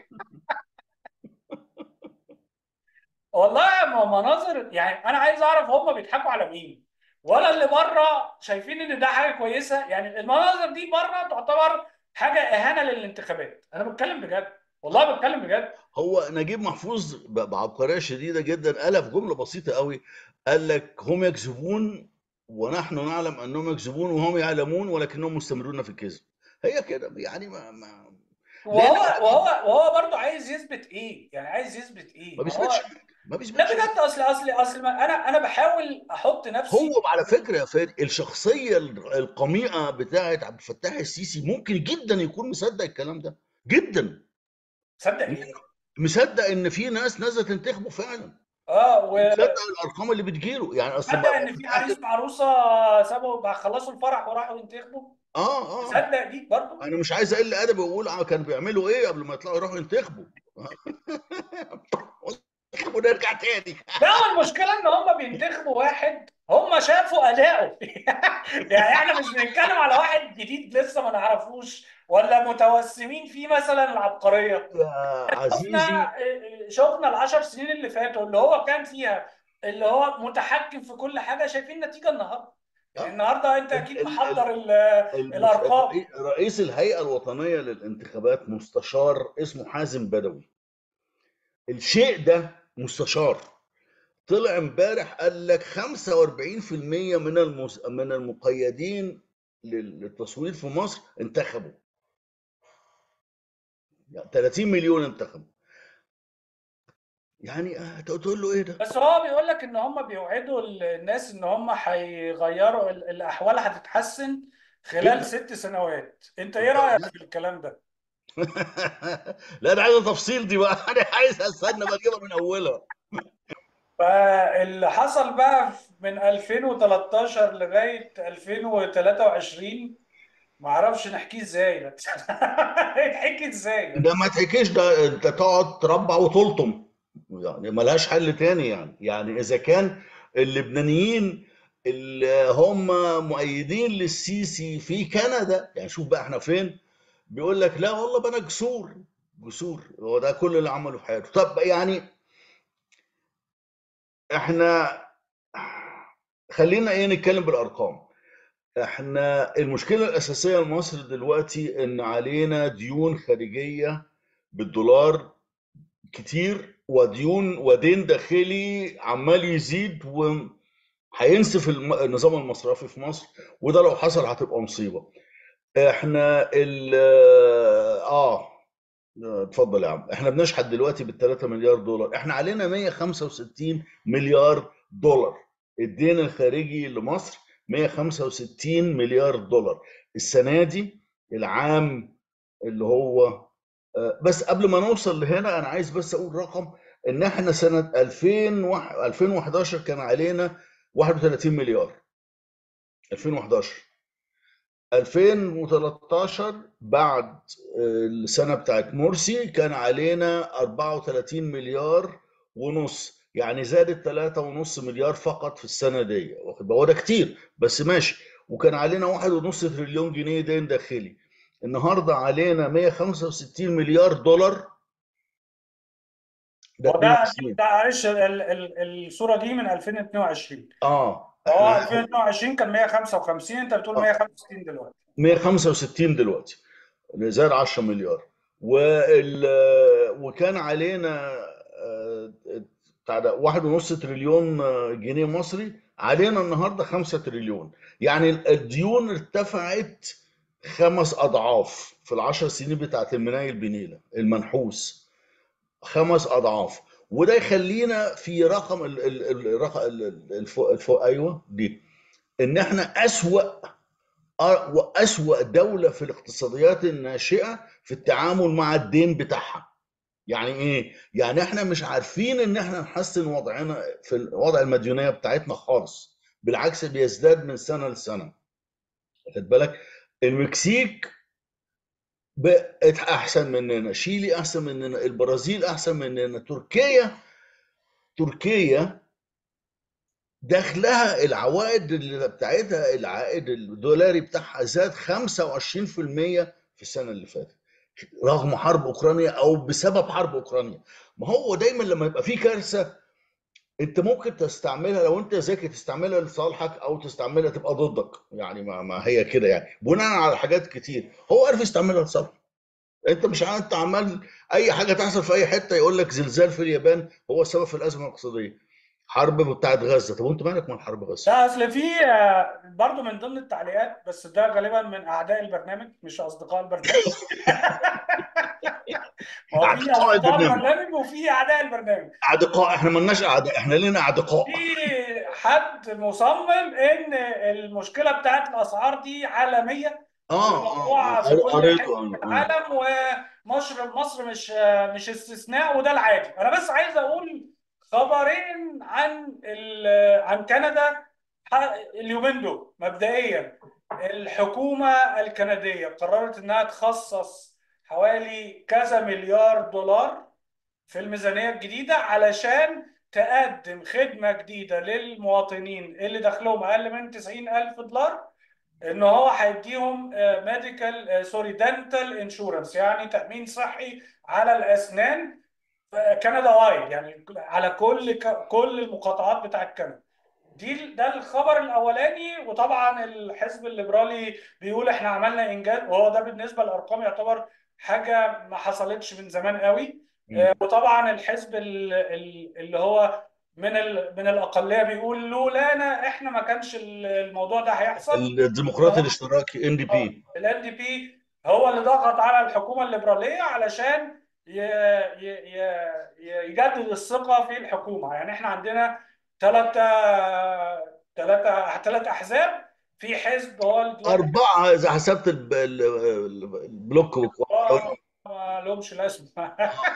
والله ما- مناظر يعني انا عايز اعرف هم بيضحكوا على مين ولا اللي بره شايفين ان ده حاجه كويسه يعني المناظر دي بره تعتبر حاجه اهانه للانتخابات انا بتكلم بجد والله بتكلم بجد هو نجيب محفوظ ب- بعبقريه شديده جدا قالها في جمله بسيطه قوي قال لك هم يكذبون ونحن نعلم انهم يكذبون وهم يعلمون ولكنهم مستمرون في الكذب هي كده يعني ما, ما وهو لان بقى وهو وهو برضه عايز يثبت ايه يعني عايز يثبت ما ايه ما بيثبتش هو حاجه ما لا بيثبتش حاجه بجد اصل اصل اصل ما انا انا بحاول احط نفسي هو على فكره يا فادي الشخصيه ال- القميئه بتاعت عبد الفتاح السيسي ممكن جدا يكون مصدق الكلام ده جدا تصدق لانه ايه مصدق ان في ناس نازله تنتخبه فعلا اه ومصدق الارقام اللي بتجيله يعني اصل وتصدق ما ان في في الاخر عريس وعروسه سابوا بقى خلصوا الفرح وراحوا ينتخبوا اه اه تصدق دي برضه انا مش عايز اقل ادب واقول اه كانوا بيعملوا ايه قبل ما يطلعوا يروحوا ينتخبوا ونرجع تاني لا هو المشكله ان هم بينتخبوا واحد هم شافوا اداؤه يعني احنا مش بنتكلم على واحد جديد لسه ما نعرفوش ولا متوسمين فيه مثلا العبقريه يا عزيزي شفنا شفنا العشر سنين اللي فاتوا اللي هو كان فيها اللي هو متحكم في كل حاجه شايفين النتيجه النهارده يعني آه، النهارده انت ال- اكيد ال- محضر ال- المس- الارقام الرئي- رئيس الهيئه الوطنيه للانتخابات مستشار اسمه حازم بدوي الشيء ده مستشار طلع امبارح قال لك 45% من المس... من المقيدين لل- للتصويت في مصر انتخبوا يعني 30 مليون انتخبوا يعني آه، تقول له ايه ده بس هو بيقول لك ان هم بيوعدوا الناس ان هم هيغيروا ال- الاحوال هتتحسن خلال جدا ست سنوات انت ايه رأيك في الكلام ده لا انا عايز تفصيل دي بقى انا عايز استنى بقى اجيبها من اولها فاللي حصل بقى من 2013 لغاية 2023 ما اعرفش نحكيه ازاي ده يتحكي ازاي ده ده ما تحكيش ده انت تقعد تربع وتلطم يعني ملهاش حل تاني يعني يعني اذا كان اللبنانيين اللي هم مؤيدين للسيسي في كندا يعني شوف بقى احنا فين بيقول لك لا والله بنا جسور جسور هو ده كل اللي عمله في حياته طب يعني احنا خلينا ايه نتكلم بالارقام احنا المشكله الاساسيه لمصر دلوقتي ان علينا ديون خارجيه بالدولار كتير وديون ودين داخلي عمال يزيد وهينسف الم- النظام المصرفي في مصر وده لو حصل هتبقى مصيبه احنا ال اه اتفضل يا عم احنا بنشحت دلوقتي بال 3 مليار دولار احنا علينا 165 مليار دولار الدين الخارجي لمصر 165 مليار دولار السنه دي العام اللي هو آه، بس قبل ما نوصل لهنا انا عايز بس اقول رقم ان احنا سنه 2000 2011 كان علينا 31 مليار 2011 2013 بعد السنة بتاعت مرسي كان علينا 34 مليار ونص يعني زادت 3 ونص مليار فقط في السنة دي واخد بالك؟ هو ده كتير بس ماشي وكان علينا واحد ونص تريليون جنيه دين داخلي النهاردة علينا 165 مليار دولار ده هو ده 92 ده معلش ال- ال- الصورة دي من 2022 اه هو احنا 2022 كان 155 انت بتقول آه 165 دلوقتي 165 دلوقتي زاد 10 مليار وال وكان علينا آه، بتاع ده واحد ونص تريليون آه، جنيه مصري علينا النهارده 5 تريليون يعني الديون ارتفعت خمس اضعاف في العشر سنين بتاعت المنايل بنيلة المنحوس خمس اضعاف وده يخلينا في رقم ال ال الرقم الفوق الفوق ايوه دي ان احنا اسوأ أ- وأسوأ دولة في الاقتصاديات الناشئة في التعامل مع الدين بتاعها يعني ايه يعني احنا مش عارفين ان احنا نحسن وضعنا في الوضع المديونية بتاعتنا خالص بالعكس بيزداد من سنة لسنة واخد بالك المكسيك بقت احسن مننا شيلي احسن مننا البرازيل احسن مننا تركيا تركيا دخلها العوائد اللي بتاعتها العائد الدولاري بتاعها زاد 25% في السنة اللي فاتت رغم حرب اوكرانيا او بسبب حرب اوكرانيا ما هو دايما لما يبقى في كارثة انت ممكن تستعملها لو انت ذكي تستعملها لصالحك او تستعملها تبقى ضدك يعني ما, ما هي كده يعني بناء على حاجات كتير هو عارف يستعملها لصالحه انت مش عارف انت عمال اي حاجه تحصل في اي حته يقول لك زلزال في اليابان هو السبب في الازمه الاقتصاديه حرب بتاعت غزه طب وانت مالك من حرب غزه لا اصل في آه، برضو من ضمن التعليقات بس ده غالبا من اعداء البرنامج مش اصدقاء البرنامج ما هو في اعدقاء اصدقاء البرنامج البرنامج وفي اعداء البرنامج اعدقاء احنا مالناش اعداء احنا لنا اعدقاء في حد مصمم ان المشكله بتاعت الاسعار دي عالميه اه اه وموضوعه في آه، كل قريته حته اه في اه العالم ومصر مصر مش مش استثناء وده العادي انا بس عايز اقول خبرين عن ال- عن كندا ح- اليومين دول مبدئيا الحكومه الكنديه قررت انها تخصص حوالي كذا مليار دولار في الميزانية الجديدة علشان تقدم خدمة جديدة للمواطنين اللي دخلهم أقل من 90 ألف دولار إن هو هيديهم ميديكال سوري دنتال انشورنس يعني تأمين صحي على الأسنان آه، كندا وايد يعني على كل كل المقاطعات بتاعت كندا دي ده الخبر الاولاني وطبعا الحزب الليبرالي بيقول احنا عملنا انجاز وهو ده بالنسبه للارقام يعتبر حاجه ما حصلتش من زمان قوي آه، مم. وطبعا الحزب ال- ال- اللي هو من ال- من الاقليه بيقول لولانا احنا ما كانش ال- الموضوع ده هيحصل ان الديمقراطي هو الاشتراكي ان دي بي الان دي بي هو اللي ضغط على الحكومه الليبراليه علشان ي- ي- ي- يجدد الثقه في الحكومه يعني احنا عندنا ثلاثة ثلاثة ثلاث احزاب في حزب هو اللي دلوقتي أربعة إذا حسبت الب- ال- ال- البلوك اه ما لهمش لازمه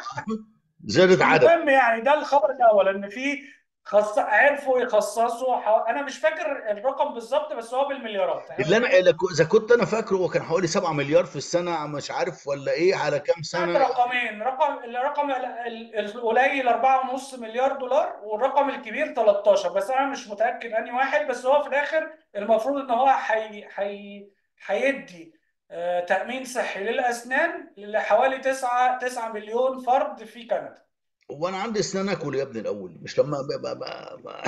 زادت عدد المهم يعني ده الخبر الاول ان في خص... عرفوا يخصصوا ح... انا مش فاكر الرقم بالظبط بس هو بالمليارات احنا اللي انا بنتكلم اذا كنت انا فاكره هو كان حوالي 7 مليار في السنه مش عارف ولا ايه على كام بعد سنه رقمين رقم الرقم ال- ال- القليل 4.5 مليار دولار والرقم الكبير 13 بس انا مش متاكد انهي واحد بس هو في الاخر المفروض ان هو حي... حي... هيدي آه، تامين صحي للاسنان لحوالي 9 9 مليون فرد في كندا وانا عندي اسنان اكل يا ابني الاول مش لما ب- ب- ب- ب-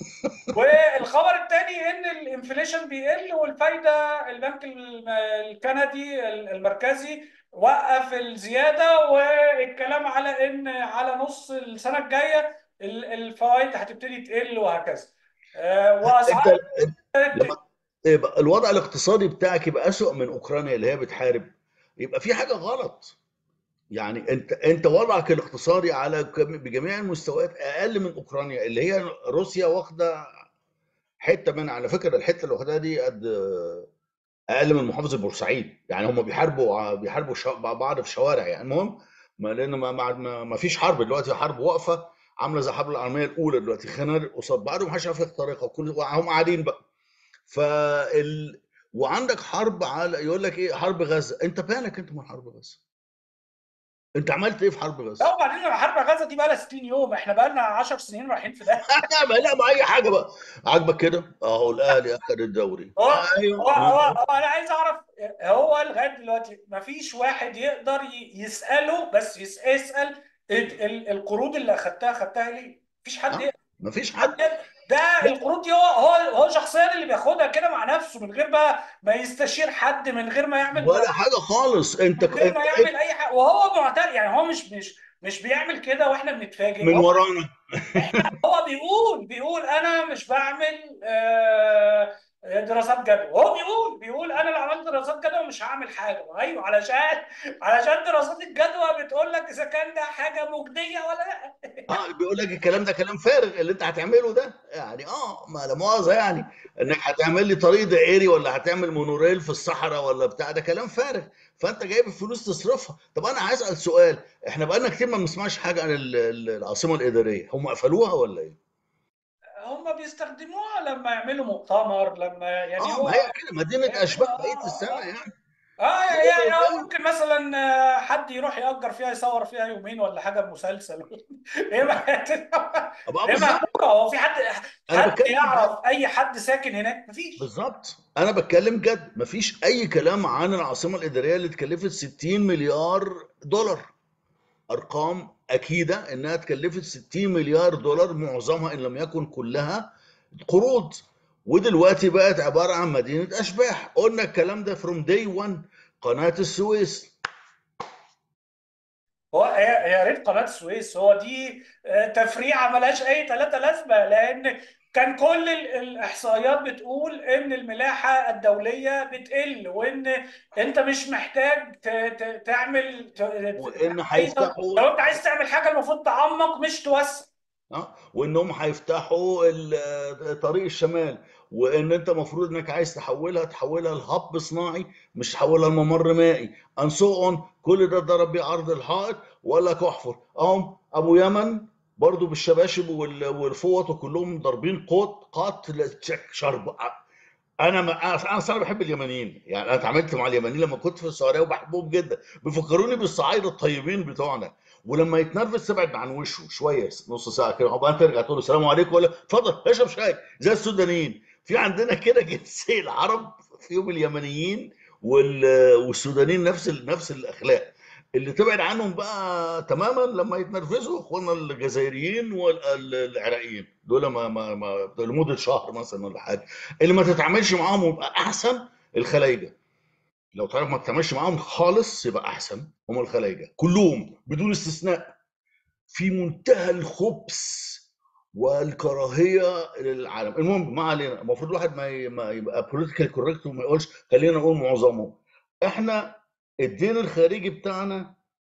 والخبر الثاني ان الانفليشن بيقل والفايده البنك الم- الكندي المركزي وقف الزياده والكلام على ان على نص السنه الجايه ال- الفوائد هتبتدي تقل وهكذا آه، انت واسعار لما يبقى الوضع الاقتصادي بتاعك يبقى اسوأ من اوكرانيا اللي هي بتحارب يبقى في حاجه غلط يعني انت انت وضعك الاقتصادي على كم- بجميع المستويات اقل من اوكرانيا اللي هي روسيا واخده حته منها على فكره الحته اللي واخداها دي قد اقل من محافظه بورسعيد يعني هم بيحاربوا بيحاربوا شا- مع بعض في شوارع يعني المهم ما لان ما, ما, ما ما فيش حرب دلوقتي حرب واقفه عامله زي الحرب العالميه الاولى دلوقتي خنادق قصاد بعض ومحدش عارف يخترقها وكل هم قاعدين بقى فال وعندك حرب على يقول لك ايه حرب غزه انت بالك انت من حرب غزه انت عملت ايه في حرب لا غزه؟ وبعدين حرب غزه دي بقى لها 60 يوم احنا بقى لنا 10 سنين رايحين في ده ما لا ما اي حاجه بقى عاجبك كده اهو الاهلي اخذ الدوري هو ايوه هو هو هو انا عايز اعرف هو لغايه دلوقتي ما فيش واحد يقدر ي- يساله بس يس- يسال ال- ال- القروض اللي اخدتها اخدتها ليه؟ مفيش حد آه، يقدر مفيش حد حد يقدر. ده القروض دي هو هو هو شخصيا اللي بياخدها كده مع نفسه من غير بقى ما يستشير حد من غير ما يعمل ولا حاجه خالص انت من غير انت ما يعمل اي حاجه وهو معترف يعني هو مش مش مش بيعمل كده واحنا بنتفاجئ من هو ورانا هو بيقول بيقول انا مش بعمل آه، دراسات جدوى هو بيقول بيقول انا لو عملت دراسات جدوى مش هعمل حاجه ايوه علشان علشان دراسات الجدوى بتقول لك اذا كان ده حاجه مجديه ولا لا اه بيقول لك الكلام ده كلام فارغ اللي انت هتعمله ده يعني اه ما لا مؤاخذه يعني انك هتعمل لي طريق دائري ولا هتعمل مونوريل في الصحراء ولا بتاع ده كلام فارغ فانت جايب الفلوس تصرفها طب انا عايز اسال سؤال احنا بقالنا كتير ما بنسمعش حاجه عن ال- ال- العاصمه الاداريه هم قفلوها ولا ايه؟ هم بيستخدموها لما يعملوا مؤتمر لما يعني اه هو ما هي كده مدينه اه اشباح بقيه اه السنه اه يعني اه هو يعني ده آه، ممكن مثلا آه، حد يروح يأجر فيها يصور فيها يومين ولا حاجه مسلسل ايه ما ابقى ايه بالظبط ما هو في حد انا حد بتكلم يعرف اي حد ساكن هناك مفيش بالظبط انا بتكلم جد مفيش اي كلام عن العاصمه الاداريه اللي اتكلفت 60 مليار دولار ارقام اكيده انها اتكلفت 60 مليار دولار معظمها ان لم يكن كلها قروض ودلوقتي بقت عباره عن مدينه اشباح قلنا الكلام ده فروم داي 1 قناه السويس هو هي يا ريت قناة السويس هو دي آه، تفريعة ملهاش أي ثلاثة لازمة لأن كان كل ال- الإحصائيات بتقول إن الملاحة الدولية بتقل وإن أنت مش محتاج ت- ت- تعمل ت- ت- وان أي هيفتحوا لو أنت عايز تعمل حاجة المفروض تعمق مش توسع اه وانهم هيفتحوا ال- طريق الشمال وان انت المفروض انك عايز تحولها تحولها لهب صناعي مش تحولها لممر مائي ان سو اون كل ده ضرب بيه عرض الحائط وقال لك احفر اهم ابو يمن برضو بالشباشب وال- والفوط وكلهم ضاربين قوت قاتل تشك شرب انا ما انا أنا صراحه بحب اليمنيين يعني انا اتعاملت مع اليمنيين لما كنت في السعوديه وبحبهم جدا بيفكروني بالصعايده الطيبين بتوعنا ولما يتنرفز تبعد عن وشه شويه نص ساعه كده وبعدين ترجع تقول له السلام عليكم ولا اتفضل اشرب شاي زي السودانيين في عندنا كده جنسي العرب فيهم اليمنيين وال- والسودانيين نفس ال- نفس الاخلاق اللي تبعد عنهم بقى تماما لما يتنرفزوا اخواننا الجزائريين والعراقيين دول ما ما ما لمده شهر مثلا ولا حاجه اللي ما تتعاملش معاهم يبقى احسن الخلايجه لو تعرف ما تتعاملش معاهم خالص يبقى احسن هم الخلايجه كلهم بدون استثناء في منتهى الخبث والكراهيه للعالم المهم ما علينا المفروض الواحد ما ي- ما يبقى بوليتيكال كوريكت وما يقولش خلينا نقول معظمهم احنا الدين الخارجي بتاعنا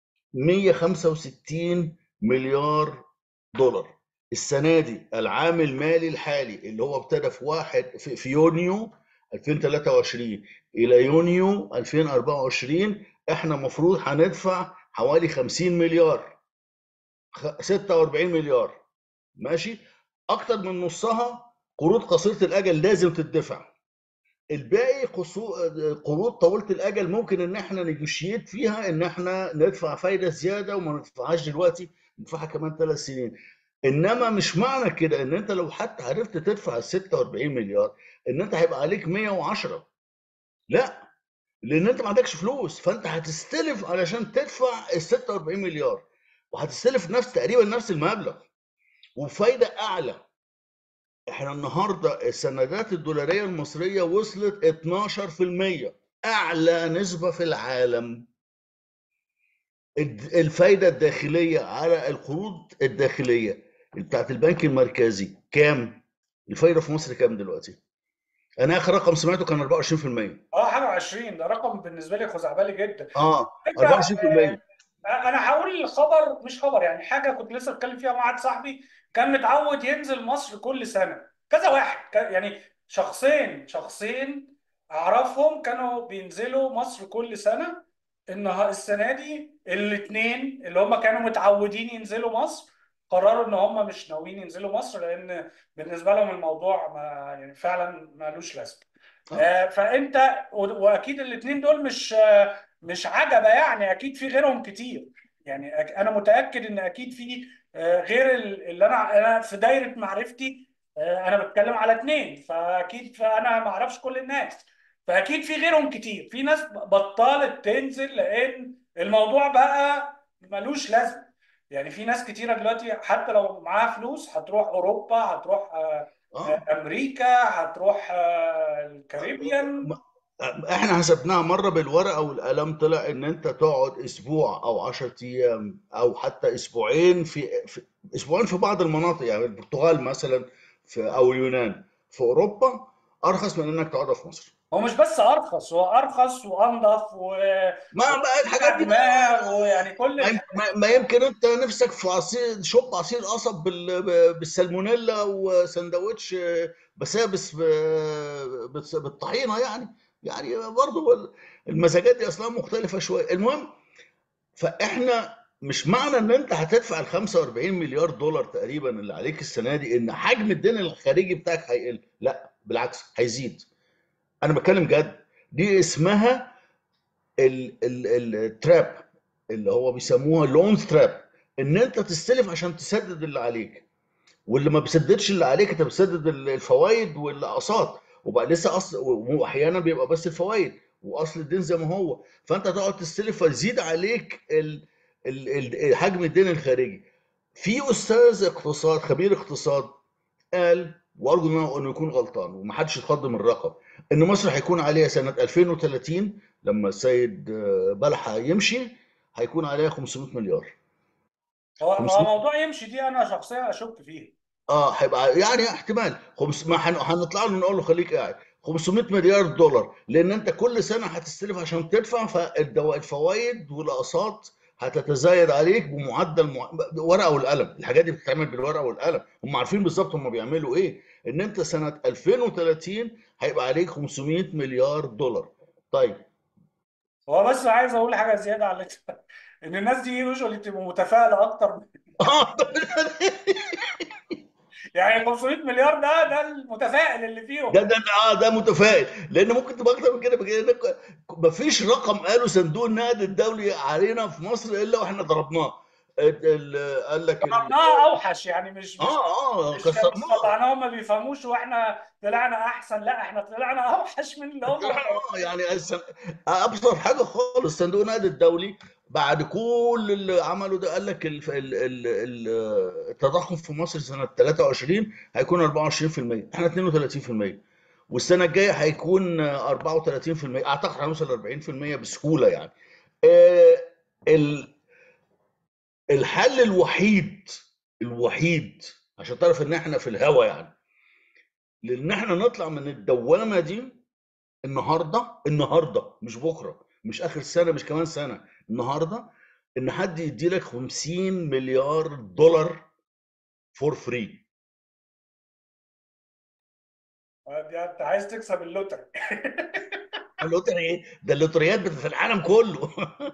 165 مليار دولار السنه دي العام المالي الحالي اللي هو ابتدى في واحد في, في يونيو 2023 الى يونيو 2024 احنا المفروض هندفع حوالي 50 مليار خ- 46 مليار ماشي اكتر من نصها قروض قصيره الاجل لازم تدفع الباقي قصو- قروض طويله الاجل ممكن ان احنا نيجوشيت فيها ان احنا ندفع فايده زياده وما ندفعهاش دلوقتي ندفعها كمان ثلاث سنين انما مش معنى كده ان انت لو حتى عرفت تدفع ال 46 مليار ان انت هيبقى عليك 110 لا لان انت ما عندكش فلوس فانت هتستلف علشان تدفع ال 46 مليار وهتستلف نفس تقريبا نفس المبلغ وفايده اعلى احنا النهارده السندات الدولاريه المصريه وصلت 12% اعلى نسبه في العالم الد- الفايده الداخليه على القروض الداخليه بتاعت البنك المركزي كام؟ الفايده في مصر كام دلوقتي؟ انا اخر رقم سمعته كان 24% اه حاجه 20 ده رقم بالنسبه لي خزعبلي جدا اه فكره 24% انا هقول خبر مش خبر يعني حاجه كنت لسه بتكلم فيها مع واحد صاحبي كان متعود ينزل مصر كل سنه كذا واحد ك- يعني شخصين شخصين اعرفهم كانوا بينزلوا مصر كل سنه النها- السنه دي الاثنين اللي هم كانوا متعودين ينزلوا مصر قرروا ان هم مش ناويين ينزلوا مصر لان بالنسبه لهم الموضوع ما يعني فعلا مالوش لازمه اه آه، فانت و- واكيد الاثنين دول مش آه، مش عجبه يعني اكيد في غيرهم كتير يعني أك- انا متاكد ان اكيد في آه، غير ال- اللي انا انا في دايره معرفتي آه، انا بتكلم على اثنين فاكيد فانا ما اعرفش كل الناس فاكيد في غيرهم كتير في ناس بطلت تنزل لان الموضوع بقى ملوش لازمه يعني في ناس كتيره دلوقتي حتى لو معاها فلوس هتروح اوروبا هتروح آه، اه امريكا هتروح آه، الكاريبيان م- احنا حسبناها مره بالورقه والقلم طلع ان انت تقعد اسبوع او 10 ايام او حتى اسبوعين في, في اسبوعين في بعض المناطق يعني البرتغال مثلا في او اليونان في اوروبا ارخص من انك تقعدها في مصر هو مش بس ارخص هو ارخص وانضف و ما بقى الحاجات دي بقى دماغ ويعني كل ما يم- الحاجات ما- ما يمكن انت نفسك في عصير شوب عصير قصب بال- بالسالمونيلا وسندوتش بسابس ب- بس- بالطحينه يعني يعني برضه المزاجات دي اصلا مختلفه شويه المهم فاحنا مش معنى ان انت هتدفع ال 45 مليار دولار تقريبا اللي عليك السنه دي ان حجم الدين الخارجي بتاعك هيقل لا بالعكس هيزيد انا بتكلم جد دي اسمها التراب اللي هو بيسموها لون تراب ان انت تستلف عشان تسدد اللي عليك واللي ما بيسددش اللي عليك انت بتسدد الفوائد والاقساط وبقى لسه اصل واحيانا بيبقى بس الفوائد واصل الدين زي ما هو فانت تقعد تستلف فيزيد عليك ال ال ال حجم الدين الخارجي في استاذ اقتصاد خبير اقتصاد قال وارجو انه انه يكون غلطان ومحدش يتخض من الرقم ان مصر هيكون عليها سنه 2030 لما السيد آه، بلحة يمشي هيكون عليها 500 مليار هو هو 500 موضوع يمشي دي انا شخصيا اشك فيه اه هيبقى يعني احتمال خمس ما هن- هنطلع له نقول له خليك قاعد 500 مليار دولار لان انت كل سنه هتستلف عشان تدفع فالفوائد والاقساط هتتزايد عليك بمعدل مع... ورقه والقلم الحاجات دي بتتعمل بالورقه والقلم هم عارفين بالظبط هم بيعملوا ايه ان انت سنه 2030 هيبقى عليك 500 مليار دولار طيب هو بس عايز اقول حاجه زياده على اللي انت- ان الناس دي يوجوالي بتبقى متفائله اكتر من- اه يعني 500 مليار ده ده المتفائل اللي فيهم ده ده اه ده متفائل لان ممكن تبقى اكتر من كده بكده مفيش رقم قاله صندوق النقد الدولي علينا في مصر الا واحنا ضربناه ال- ال- قال لك ال- طلعناها اوحش يعني مش مش اه اه مش مش كسرناه طلعناهم ما بيفهموش واحنا طلعنا احسن لا احنا طلعنا اوحش من اللي هم اه يعني السن- ابسط حاجه خالص صندوق النقد الدولي بعد كل اللي عمله ده قال لك ال- ال- ال- ال- التضخم في مصر سنه 23 هيكون 24% احنا 32% والسنه الجايه هيكون 34% اعتقد هنوصل 40% بسهوله يعني آه، ال- الحل الوحيد الوحيد عشان تعرف ان احنا في الهوا يعني لان احنا نطلع من الدوامه دي النهارده النهارده مش بكره مش اخر السنه مش كمان سنه النهارده ان حد يدي لك 50 مليار دولار فور فري دي انت عايز تكسب اللوتري اللوتري ايه ده اللوتريات بتاعت العالم كله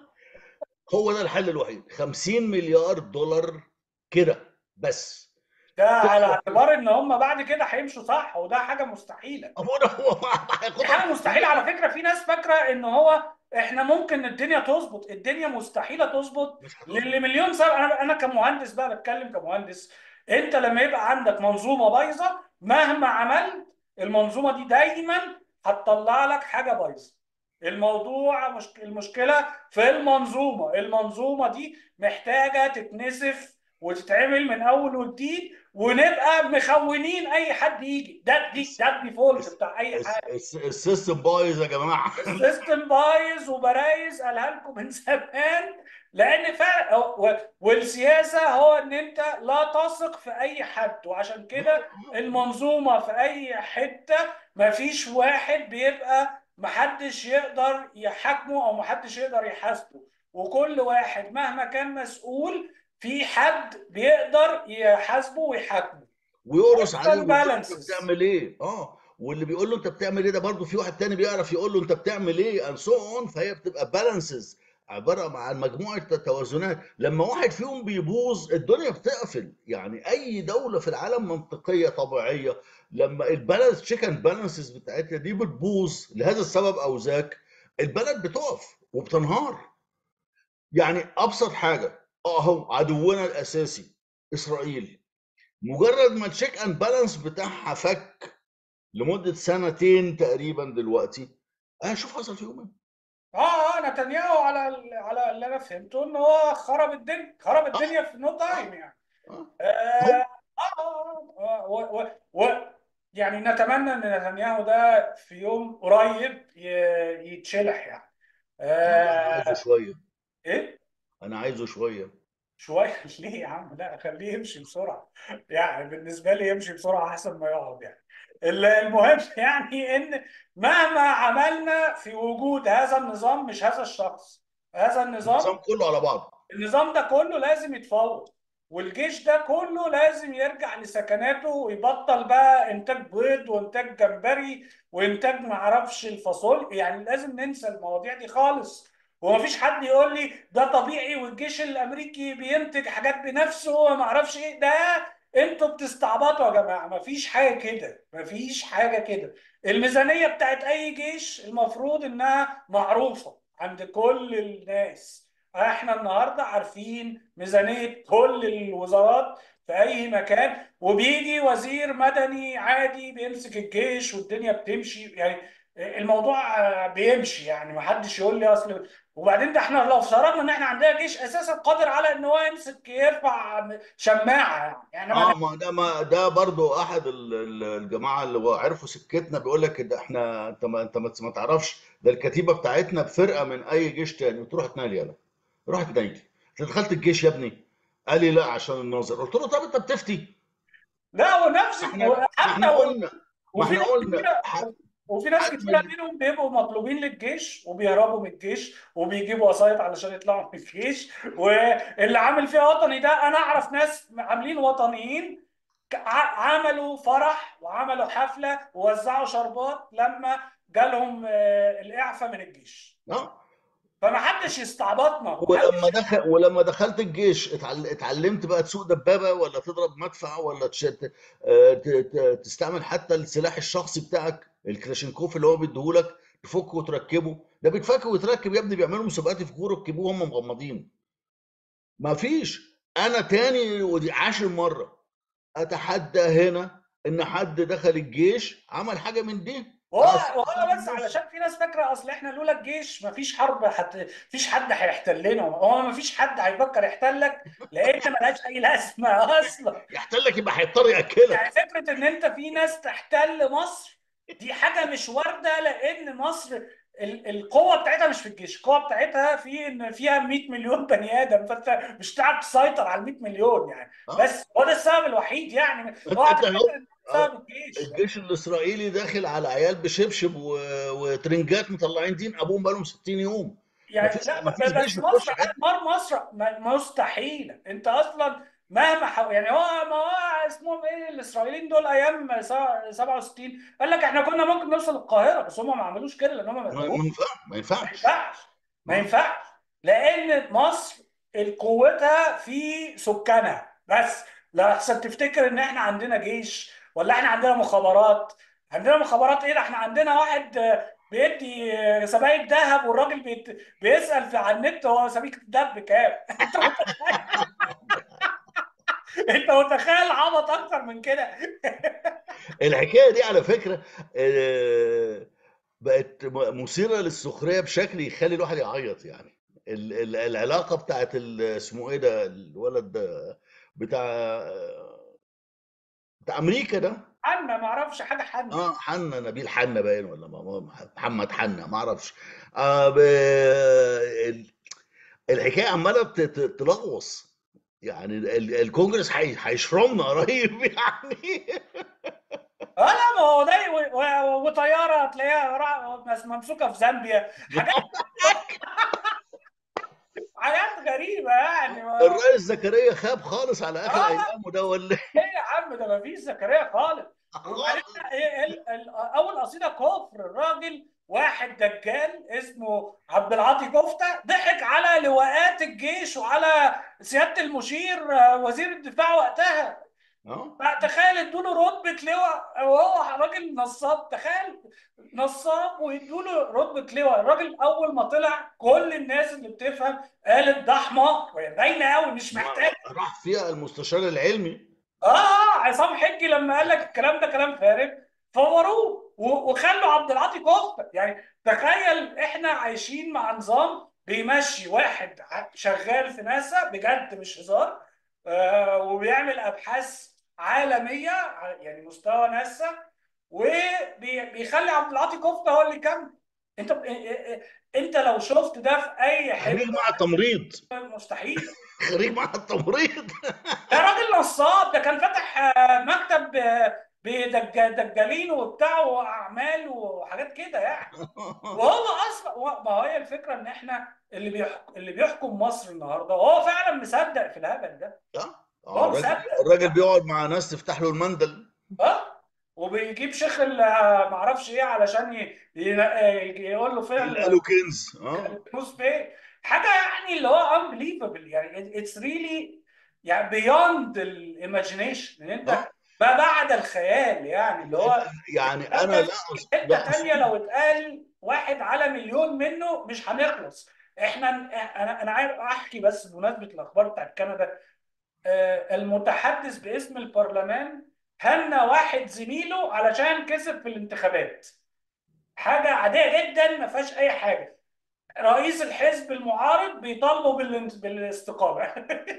هو ده الحل الوحيد 50 مليار دولار كده بس ده على تعرف اعتبار ان هم بعد كده هيمشوا صح وده حاجه مستحيله ابونا هو دي هياخدها حاجه مستحيله على فكره في ناس فاكره ان هو احنا ممكن الدنيا تظبط الدنيا مستحيله تظبط مش هتظبط لمليون سبب انا انا كمهندس بقى بتكلم كمهندس انت لما يبقى عندك منظومه بايظه مهما عملت المنظومه دي دايما هتطلع لك حاجه بايظه الموضوع مش المشكله في المنظومه المنظومه دي محتاجه تتنسف وتتعمل من اول وجديد ونبقى مخونين اي حد يجي ده دي ده الديفولت بتاع اي الس- حاجه الس- السيستم بايظ يا جماعه السيستم بايظ وبرايز قالها لكم من زمان لان فعلا و- والسياسه هو ان انت لا تثق في اي حد وعشان كده المنظومه في اي حته مفيش واحد بيبقى محدش يقدر يحاكمه او محدش يقدر يحاسبه وكل واحد مهما كان مسؤول في حد بيقدر يحاسبه ويحاكمه ويقرص عليه احسن ويقول له انت بالانسز بتعمل ايه اه واللي بيقول له انت بتعمل ايه ده برضه في واحد تاني بيعرف يقول له انت بتعمل ايه and so on فهي بتبقى بالانسز عباره عن مجموعه توازنات لما واحد فيهم بيبوظ الدنيا بتقفل يعني اي دوله في العالم منطقيه طبيعيه لما البالانس تشيكن بالانسز بتاعتها دي بتبوظ لهذا السبب او ذاك البلد بتقف وبتنهار يعني ابسط حاجه اهو عدونا الاساسي اسرائيل مجرد ما التشيك اند بالانس بتاعها فك لمده سنتين تقريبا دلوقتي اه شوف حصل فيهم ايه اه اه نتنياهو على ال- على اللي انا فهمته ان هو خرب الدنيا خرب الدنيا في نو تايم يعني اه اه هو اه آه، آه، و و و يعني نتمنى ان نتنياهو ده في يوم قريب ي- يتشلح يعني انا عايزه آه شويه ايه انا عايزه شويه شويه ليه يا عم لا خليه يمشي بسرعه يعني بالنسبه لي يمشي بسرعه احسن ما يقعد يعني ال- المهم يعني ان مهما عملنا في وجود هذا النظام مش هذا الشخص هذا النظام النظام كله على بعضه النظام ده كله لازم يتفوض والجيش ده كله لازم يرجع لسكناته ويبطل بقى انتاج بيض وانتاج جمبري وانتاج معرفش الفاصول يعني لازم ننسى المواضيع دي خالص ومفيش حد يقول لي ده طبيعي والجيش الامريكي بينتج حاجات بنفسه ومعرفش ايه ده انتوا بتستعبطوا يا جماعه مفيش حاجه كده مفيش حاجه كده الميزانيه بتاعت اي جيش المفروض انها معروفه عند كل الناس احنا النهارده عارفين ميزانيه كل الوزارات في اي مكان وبيجي وزير مدني عادي بيمسك الجيش والدنيا بتمشي يعني الموضوع آه، بيمشي يعني ما حدش يقول لي اصل وبعدين ده احنا لو افترضنا ان احنا عندنا جيش اساسا قادر على ان هو يمسك يرفع شماعه يعني احنا ما اه ما ده ما ده برضو احد ال- ال- الجماعه اللي هو عرفوا سكتنا بيقول لك ده احنا انت ما انت ما ما تعرفش ده الكتيبه بتاعتنا بفرقه من اي جيش تاني تروح تنادي يلا روح تنادي انت دخلت الجيش يا ابني قال لي لا عشان الناظر قلت له طب انت بتفتي لا ونفس ما احنا ما حتى احنا قلنا ما وفي احنا ناس قلنا كتيرة ح- وفي ناس حجم كتيرة ال- منهم بيبقوا مطلوبين للجيش وبيهربوا من الجيش وبيجيبوا وسايط علشان يطلعوا من الجيش واللي عامل فيها وطني ده انا اعرف ناس عاملين وطنيين ك- ع- عملوا فرح وعملوا حفلة ووزعوا شربات لما جالهم آه، الإعفاء من الجيش اه فما حدش يستعبطنا ولما محدش دخل ولما دخلت الجيش اتعل- اتعلمت بقى تسوق دبابه ولا تضرب مدفع ولا تش- ت- آه، ت- ت- تستعمل حتى السلاح الشخصي بتاعك الكلاشينكوف اللي هو بيديهولك تفكه وتركبه ده بيتفك ويتركب يا ابني بيعملوا مسابقات في كوره ركبوه هم مغمضين ما فيش انا تاني ودي عاشر مره اتحدى هنا ان حد دخل الجيش عمل حاجه من دي وهو أصل وهو بس علشان في ناس فاكره اصل احنا لولا الجيش مفيش حرب حت... مفيش حد هيحتلنا هو مفيش حد هيفكر يحتلك لان ملهاش اي لازمه اصلا يحتلك يبقى هيضطر ياكلك يعني فكره ان انت في ناس تحتل مصر دي حاجه مش وارده لان مصر ال- القوه بتاعتها مش في الجيش القوه بتاعتها في ان فيها 100 مليون بني ادم فانت مش هتعرف تسيطر على ال 100 مليون يعني اه بس هو ده السبب الوحيد يعني انت اوعى انت تفتكر اهو ان ده اه بسبب الجيش يعني الجيش الاسرائيلي داخل على عيال بشبشب و... وترنجات مطلعين دين ابوهم بقالهم 60 يوم يعني مفيش لا مفيش ب- جيش بس مصر بيخش حته مر مصر م- مستحيلة انت اصلا مهما حو... يعني هو ما هو اسمهم ايه الاسرائيليين دول ايام سبعة- 67 قال لك احنا كنا ممكن نوصل القاهره بس هم ما عملوش كده لان هم ما ما يقدروش ما ينفع ما ما ينفعش ينفعش ما اه ينفعش لان مصر قوتها في سكانها بس لا احسن تفتكر ان احنا عندنا جيش ولا احنا عندنا مخابرات عندنا مخابرات ايه ده احنا عندنا واحد آه، بيدي آه، سبائك ذهب والراجل بيت... بيسأل في على النت هو سبيك الذهب بكام انت متخيل انت متخيل عبط اكتر من كده الحكايه دي على فكره آه، بقت م- مثيره للسخريه بشكل يخلي الواحد يعيط يعني ال- ال- العلاقه بتاعت ال- اسمه ايه ده الولد ده بتاع بتاع امريكا ده حنا ما اعرفش حاجه حنا اه حنا نبيل حنا باين ولا ما- ما- محمد حنا ما اعرفش آه ب... ال- الحكايه عماله ت- ت- تلغوص يعني ال- الكونجرس هي- هيشرمنا قريب يعني اه لا ما هو ده و- و- وطياره تلاقيها را- ممسوكه في زامبيا حاجات حاجات غريبه يعني ما- الرئيس زكريا خاب خالص على اخر اه لا ايامه ده ولا ايه يا عم ده ما فيش زكريا خالص وبعدين خالص إيه ال- ال- اول قصيده كفر الراجل واحد دجال اسمه عبد العاطي كفته ضحك على لواءات الجيش وعلى سياده المشير آه، وزير الدفاع وقتها اه تخيل ادوا له رتبه لواء وهو راجل نصاب تخيل نصاب ويدوا له رتبه لواء الراجل اول ما طلع كل الناس اللي بتفهم قالت ده حمار باينه قوي مش محتاج راح فيها المستشار العلمي اه عصام حجي لما قال لك الكلام ده كلام فارغ فوروه و- وخلوا عبد العاطي كفته يعني تخيل احنا عايشين مع نظام بيمشي واحد ع- شغال في ناسا بجد مش هزار آه وبيعمل ابحاث عالميه ع- يعني مستوى ناسا وبيخلي عبد العاطي كفته هو اللي يكمل انت ب- إ- إ- انت لو شفت ده في اي خريج حته مع التمريض مستحيل خريج مع التمريض ده راجل نصاب ده كان فاتح آه، مكتب آه، بدجالين وبتاع واعمال وحاجات كده يعني وهو اصلا هو- ما هي الفكره ان احنا اللي بيحكم اللي بيحكم مصر النهارده وهو فعلا مصدق في الهبل ده اه هو آه، الراجل مصدق الراجل بيقعد مع ناس تفتح له المندل اه وبيجيب شيخ ال- آه، معرفش ايه علشان ي- ي- يقول له فعل قالوا كنز اه فلوس باي حاجه يعني اللي هو unbelievable يعني اتس ريلي يعني بيوند الايماجينيشن ان انت اه ما بعد الخيال يعني اللي هو يعني الكلام انا ده لا أص- حته لا تانيه أص- لو اتقال واحد على مليون منه مش هنخلص احنا انا انا عايز احكي بس بمناسبه الاخبار بتاعت كندا آه، المتحدث باسم البرلمان هنى واحد زميله علشان كسب في الانتخابات حاجه عاديه جدا ما فيهاش اي حاجه رئيس الحزب المعارض بيطالبه بالان- بالاستقالة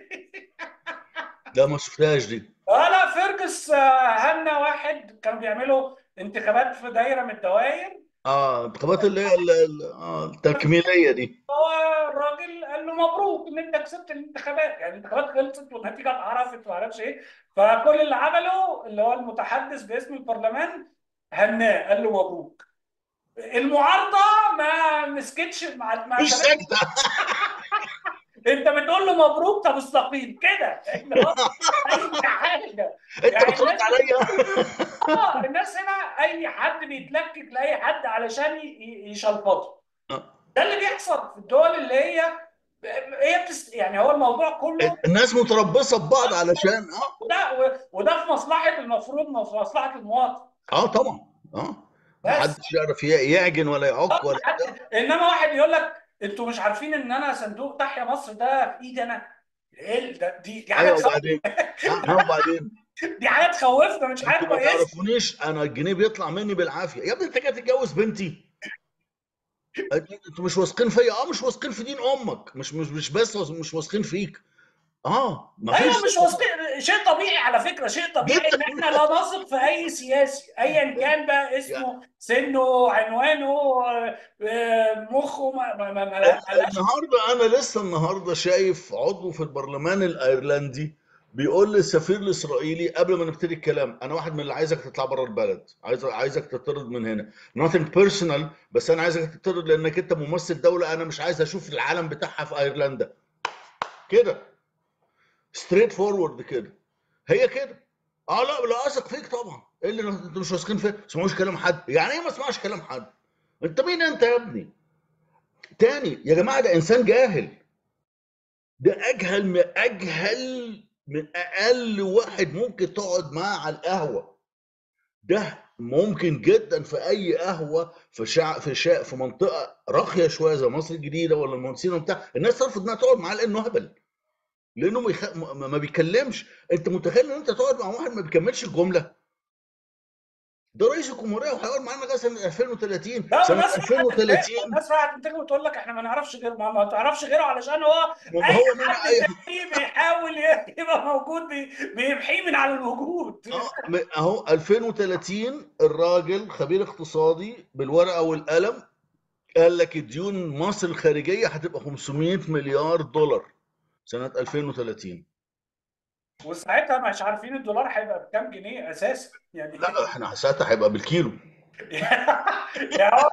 ده ما شفتهاش دي اه لا فيرجس آه، هنا واحد كانوا بيعملوا انتخابات في دايرة من الدوائر اه انتخابات اللي هي ال- ال- آه، التكميليه دي هو الراجل قال له مبروك ان انت كسبت الانتخابات يعني الانتخابات خلصت والنتيجة اتعرفت وما اعرفش ايه فكل اللي عمله اللي هو المتحدث باسم البرلمان هناه قال له مبروك المعارضة ما مسكتش ما ما مش ساكته انت بتقول له مبروك طب استقيل كده اللي هو اي حاجه انت يعني بترد الناس عليا اه الناس هنا اي حد بيتلكك لاي حد علشان ي- ي- يشلفطه آه. ده اللي بيحصل في الدول اللي هي هي بتست... يعني هو الموضوع كله الناس متربصه ببعض علشان اه وده و- وده في مصلحه المفروض في مصلحه المواطن اه طبعا اه بس محدش يعرف ي- يعجن ولا يعك ولا حد... انما واحد يقول لك انتوا مش عارفين ان انا صندوق تحيا مصر ده في ايدي انا ايه ده دي دي حاجه ايوه تخوف وبعدين اه وبعدين دي حاجه تخوفنا مش حاجه انتوا ما كويسه تعرفونيش انا الجنيه بيطلع مني بالعافيه يا ابني انت جاي تتجوز بنتي انتوا مش واثقين فيا اه مش واثقين في دين امك مش مش مش بس واث- مش واثقين فيك اه ما فيش ايوه مش واثقين شيء طبيعي على فكره شيء طبيعي ان احنا لا نثق في اي سياسي ايا كان بقى اسمه سنه عنوانه آه، مخه ما ما ما ما- ملهاش النهارده انا لسه النهارده شايف عضو في البرلمان الايرلندي بيقول للسفير الاسرائيلي قبل ما نبتدي الكلام انا واحد من اللي عايزك تطلع بره البلد عايز عايزك تطرد من هنا nothing personal بس انا عايزك تطرد لانك انت ممثل دوله انا مش عايز اشوف العالم بتاعها في ايرلندا كده ستريت فورورد كده هي كده اه لا لا اثق فيك طبعا ايه اللي انتوا مش واثقين فيه ما تسمعوش كلام حد يعني ايه ما اسمعش كلام حد انت مين انت يا ابني تاني يا جماعه ده انسان جاهل ده اجهل من اجهل من اقل واحد ممكن تقعد معاه على القهوه ده ممكن جدا في اي قهوه في شع... في شع... في منطقه راقيه شويه زي مصر الجديده ولا المهندسين وبتاع الناس ترفض انها تقعد معاه لانه هبل لانه ما, يخ... ما ما بيتكلمش انت متخيل ان انت تقعد مع واحد ما بيكملش الجمله ده رئيس الجمهوريه وهيقعد معانا لغايه سنه 2030 لا سنه والناس راحت 2030 الناس راحت تنتخب وتقول لك احنا ما نعرفش غيره ما, ما تعرفش غيره علشان هو ما اي هو منع حد اي تاني بيحاول يبقى موجود بي- بيمحيه من على الوجود اه م- اهو 2030 الراجل خبير اقتصادي بالورقه والقلم قال لك الديون مصر الخارجيه هتبقى 500 مليار دولار سنه 2030 وساعتها مش عارفين الدولار هيبقى بكام جنيه اساسا يعني لا احنا ساعتها هيبقى بالكيلو يا هو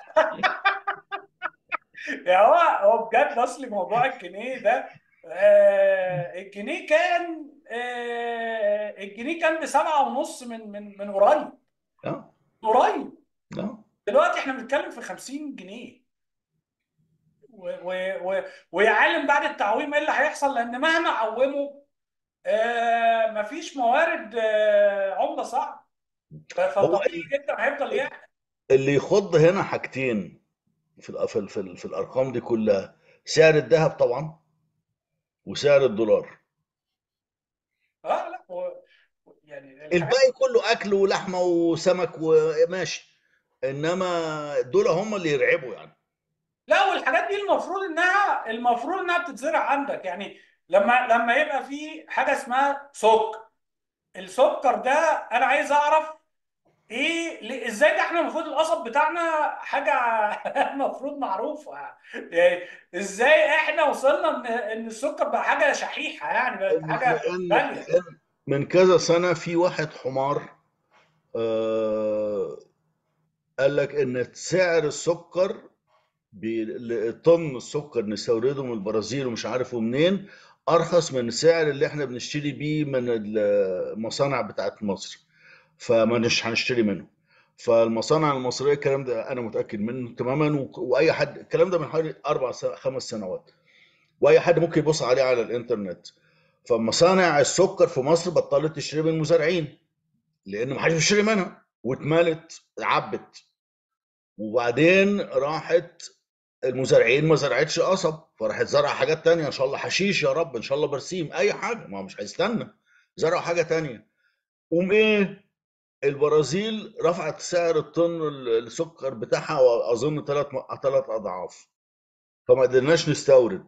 يا هو هو بجد اصل موضوع الجنيه ده آه الجنيه كان آه الجنيه كان بسبعة ونص من من من قريب اه قريب اه دلوقتي احنا بنتكلم في 50 جنيه و و و ويا عالم بعد التعويم ايه اللي هيحصل لان مهما عوموا آه مفيش موارد آه عملة صعب ف- هو فطبيعي جدا هيفضل يعلى اللي يخض هنا حاجتين في الأ- في ال- في, ال- في الارقام دي كلها سعر الذهب طبعا وسعر الدولار اه لا هو يعني الحاجات الباقي كله اكل ولحمه وسمك وماشي انما دول هم اللي يرعبوا يعني لا والحاجات دي المفروض انها المفروض انها بتتزرع عندك يعني لما لما يبقى في حاجه اسمها سكر السكر ده انا عايز اعرف ايه ليه- ازاي ده احنا المفروض القصب بتاعنا حاجه المفروض معروفه يعني ازاي احنا وصلنا ان ان السكر بقى حاجه شحيحه يعني بقت إن- حاجه لان غاليه لأن من كذا سنه في واحد حمار آه قال لك ان سعر السكر بي- طن السكر نستورده من البرازيل ومش عارفه منين ارخص من السعر اللي احنا بنشتري بيه من المصانع بتاعت مصر فما مش هنشتري منه فالمصانع المصريه الكلام ده انا متاكد منه تماما و- واي حد الكلام ده من حوالي اربع س- خمس سنوات واي حد ممكن يبص عليه على الانترنت فمصانع السكر في مصر بطلت تشتري من المزارعين لان ما حدش بيشتري منها واتملت عبت وبعدين راحت المزارعين ما زرعتش قصب فراحت زرع حاجات تانية ان شاء الله حشيش يا رب ان شاء الله برسيم اي حاجه ما هو مش هيستنى زرعوا حاجه تانية قوم ايه البرازيل رفعت سعر الطن ال- السكر بتاعها واظن ثلاث ثلاث اضعاف فما قدرناش نستورد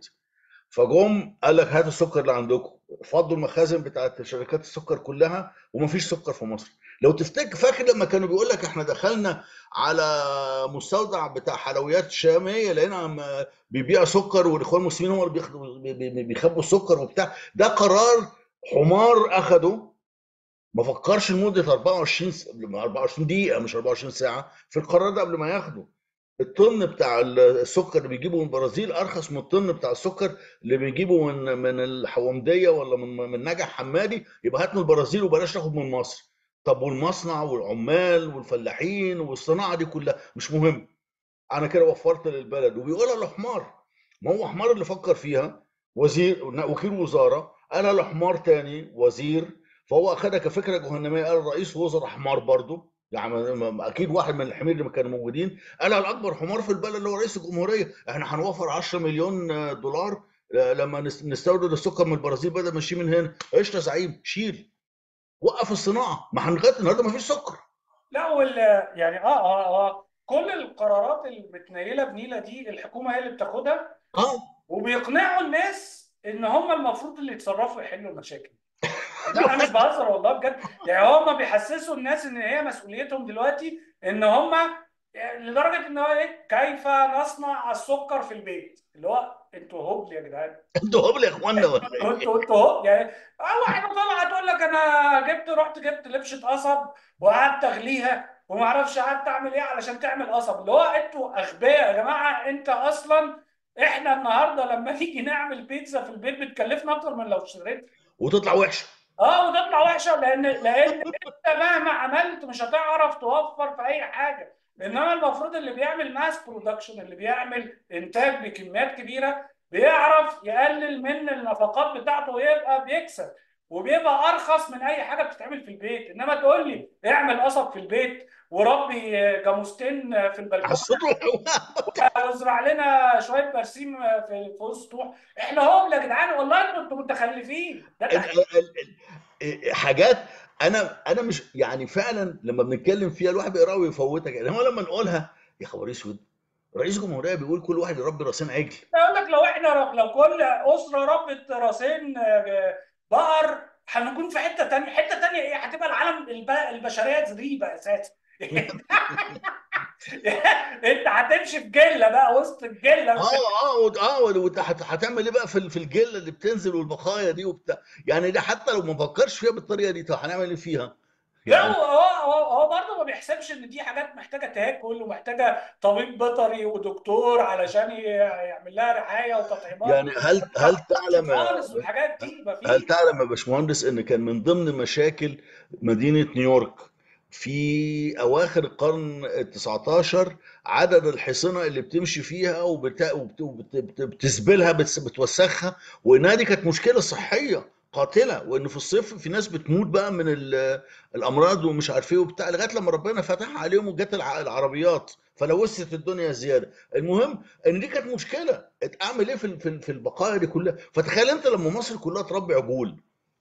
فجم قال لك هاتوا السكر اللي عندكم فضوا المخازن بتاعت شركات السكر كلها ومفيش سكر في مصر لو تفتكر فاكر لما كانوا بيقول لك احنا دخلنا على مستودع بتاع حلويات شاميه لقينا عم بيبيع سكر والاخوان المسلمين هم اللي بياخدوا بي- بي- بيخبوا السكر وبتاع ده قرار حمار اخده ما فكرش لمده 24 س- 24 دقيقه مش 24 ساعه في القرار ده قبل ما ياخده الطن بتاع السكر اللي بيجيبه من البرازيل ارخص من الطن بتاع السكر اللي بيجيبه من من الحومديه ولا من من نجع حمادي يبقى هات من البرازيل وبلاش تاخد من مصر طب والمصنع والعمال والفلاحين والصناعه دي كلها مش مهم انا كده وفرت للبلد وبيقولها الحمار ما هو حمار اللي فكر فيها وزير وكيل وزاره انا الحمار تاني وزير فهو اخدها كفكره جهنميه قال رئيس وزراء حمار برضه يعني ما- ما- اكيد واحد من الحمير اللي كانوا موجودين قال الاكبر حمار في البلد اللي هو رئيس الجمهوريه احنا هنوفر 10 مليون دولار لما نس- نستورد السكر من البرازيل بدل ما نشيل من هنا قشطه يا زعيم شيل وقف الصناعه ما احنا لغايه النهارده ما فيش سكر لا وال يعني اه اه اه كل القرارات المتنيله بنيله دي الحكومه هي اللي بتاخدها اه وبيقنعوا الناس ان هم المفروض اللي يتصرفوا يحلوا المشاكل لا انا مش بهزر والله بجد يعني هم بيحسسوا الناس ان هي مسؤوليتهم دلوقتي ان هم لدرجه ان هو ايه كيف نصنع السكر في البيت اللي هو انتوا هبل يا جدعان انتوا هبل يا اخوانا ولا ايه؟ انتوا انتوا هبل يعني اه واحده طالعه تقول لك انا جبت رحت جبت لبشه قصب وقعدت اغليها وما اعرفش قعدت اعمل ايه علشان تعمل قصب اللي هو انتوا اغبياء يا جماعه انت اصلا احنا النهارده لما نيجي نعمل بيتزا في البيت بتكلفنا اكتر من لو اشتريت وتطلع وحشه اه وتطلع وحشه لان لان انت مهما عملت مش هتعرف توفر في اي حاجه انما المفروض اللي بيعمل ماس برودكشن اللي بيعمل انتاج بكميات كبيره بيعرف يقلل من النفقات بتاعته ويبقى بيكسب وبيبقى ارخص من اي حاجه بتتعمل في البيت انما تقول لي اعمل قصب في البيت وربي جاموستين في البلكونه حسيته وازرع لنا شويه برسيم في في السطوح احنا هم يا جدعان والله انتوا انتوا متخلفين ده ال- ال- ال- حاجات انا انا مش يعني فعلا لما بنتكلم فيها الواحد بيقراها ويفوتك انما لما نقولها يا خبر اسود رئيس الجمهوريه بيقول كل واحد يربي راسين عجل اقول لك لو احنا رب لو كل اسره ربت راسين آه، بقر هنكون في حته تانية حته تانية ايه هتبقى العالم الب... البشريه زريبه اساسا انت هتمشي في جله بقى وسط الجله اه اه وت- اه وت- هت- هتعمل ايه بقى في ال- في الجله اللي بتنزل والبقايا دي وبتاع يعني ده حتى لو ما فكرش فيها بالطريقه دي طب هنعمل ايه فيها؟ لا يعني هو هو هو هو برضه ما بيحسبش ان دي حاجات محتاجه تاكل ومحتاجه طبيب بيطري ودكتور علشان ي- يعمل لها رعايه وتطعيمات يعني هل هل تعلم خالص والحاجات دي ما هل فيش تعلم يا باشمهندس ان كان من ضمن مشاكل مدينة نيويورك في اواخر القرن ال 19 عدد الحصنة اللي بتمشي فيها وبت... وبت... وبت... بت- بتزبلها بتس... بتوسخها وانها دي كانت مشكلة صحية قاتلة وان في الصيف في ناس بتموت بقى من ال... الامراض ومش عارف ايه وبتاع لغاية لما ربنا فتح عليهم وجت الع... العربيات فلوثت الدنيا زيادة المهم ان دي كانت مشكلة اعمل ايه في ال- في ال- في البقايا دي كلها فتخيل انت لما مصر كلها تربي عجول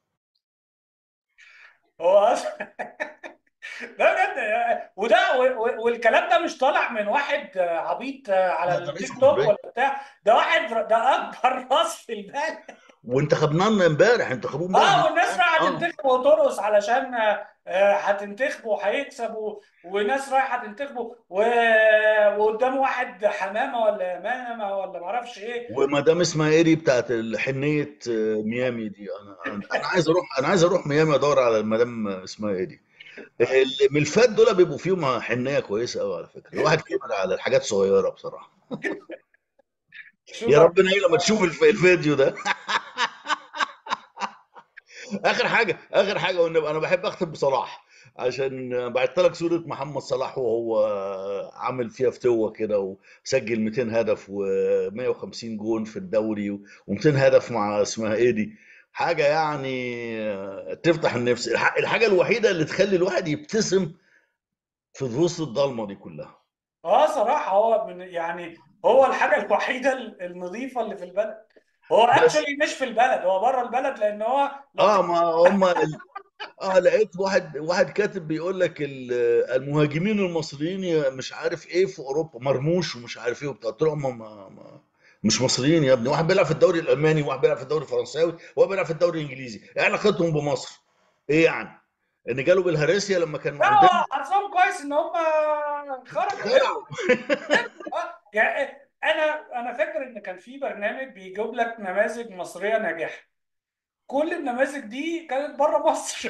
هو اصلا ده بجد وده و- و- والكلام ده مش طالع من واحد عبيط على لا ده رئيس التيك توك جمهورية ولا بتاع ده واحد ده اكبر راس في البلد وانتخبنا لنا امبارح انتخبوه امبارح اه والناس رايحه اه تنتخب وترقص علشان آه، هتنتخبه وهيكسبوا وناس رايحه تنتخبه و- وقدامه واحد حمامه ولا يمامه ولا معرفش ايه ومدام اسمها ايه دي بتاعت حنية آه، ميامي دي انا انا أنا عايز اروح انا عايز اروح ميامي ادور على المدام اسمها ايه دي الملفات دول بيبقوا فيهم حنية كويسة قوي على فكرة الواحد كبر على الحاجات صغيرة بصراحة شوف يا ربنا ايه لما تشوف الف- الفيديو ده اخر حاجه اخر حاجه والنبي انا بحب اختم بصلاح عشان بعت لك صوره محمد صلاح وهو عامل فيها فتوه كده وسجل 200 هدف و150 جون في الدوري و200 هدف مع اسمها ايه دي حاجه يعني تفتح النفس الح- الحاجه الوحيده اللي تخلي الواحد يبتسم في وسط الضلمه دي كلها اه صراحه هو من يعني هو الحاجه الوحيده النظيفه اللي في البلد هو بس اكشولي مش في البلد هو بره البلد لان هو لو اه ما هم ال- اه لقيت واحد واحد كاتب بيقول لك ال- المهاجمين المصريين ي- مش عارف ايه في اوروبا مرموش ومش عارف ايه وبتاع قلت له هم ما ما مش مصريين يا ابني واحد بيلعب في الدوري الالماني وواحد بيلعب في الدوري الفرنساوي وواحد بيلعب في الدوري الانجليزي ايه علاقتهم بمصر ايه يعني ان جاله بالهرسيا لما كانوا لا عندنا هو حظهم كويس ان هم خرجوا خلعوا اه يعني انا انا فاكر ان كان في برنامج بيجيب لك نماذج مصريه ناجحه كل النماذج دي كانت بره مصر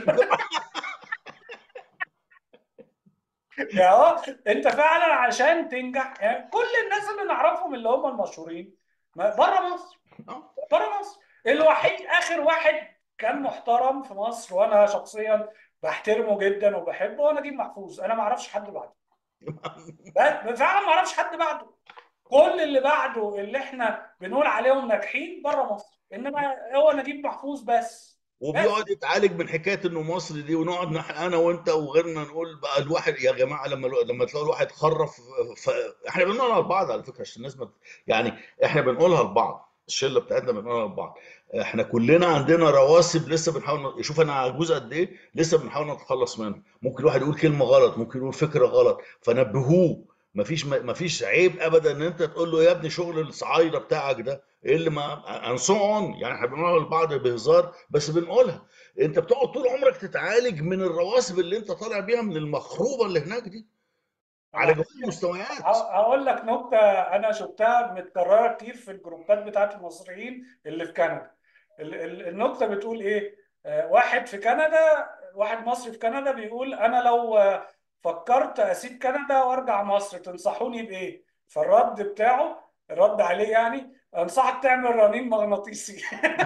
يعني هو انت فعلا عشان تنجح يعني كل الناس اللي نعرفهم اللي هم المشهورين بره مصر آه. بره مصر الوحيد اخر واحد كان محترم في مصر وانا شخصيا بحترمه جدا وبحبه هو نجيب محفوظ انا ما اعرفش حد بعده بس فعلا ما اعرفش حد بعده كل اللي بعده اللي احنا بنقول عليهم ناجحين بره مصر انما هو نجيب محفوظ بس بس وبيقعد يتعالج من حكايه انه مصري دي ونقعد نح- انا وانت وغيرنا نقول بقى الواحد يا جماعه لما لما تلاقوا الواحد خرف ف... احنا بنقولها لبعض على فكره عشان الناس ما يعني احنا بنقولها لبعض الشله بتاعتنا بنقولها لبعض احنا كلنا عندنا رواسب لسه بنحاول ن- شوف انا عجوز قد ايه لسه بنحاول نتخلص منها ممكن الواحد يقول كلمه غلط ممكن يقول فكره غلط فنبهوه مفيش مفيش عيب ابدا ان انت تقول له يا ابني شغل الصعايده بتاعك ده ايه اللي ما and so on يعني احنا بنقولها لبعض بهزار بس بنقولها انت بتقعد طول عمرك تتعالج من الرواسب اللي انت طالع بيها من المخروبه اللي هناك دي على انا جميع المستويات هقول لك نكته انا شفتها متكرره كتير في الجروبات بتاعت المصريين اللي في كندا ال- ال- النكته بتقول ايه آه، واحد في كندا واحد مصري في كندا بيقول انا لو آه، فكرت اسيب كندا وارجع مصر تنصحوني بايه فالرد بتاعه الرد عليه يعني انصحك تعمل رنين مغناطيسي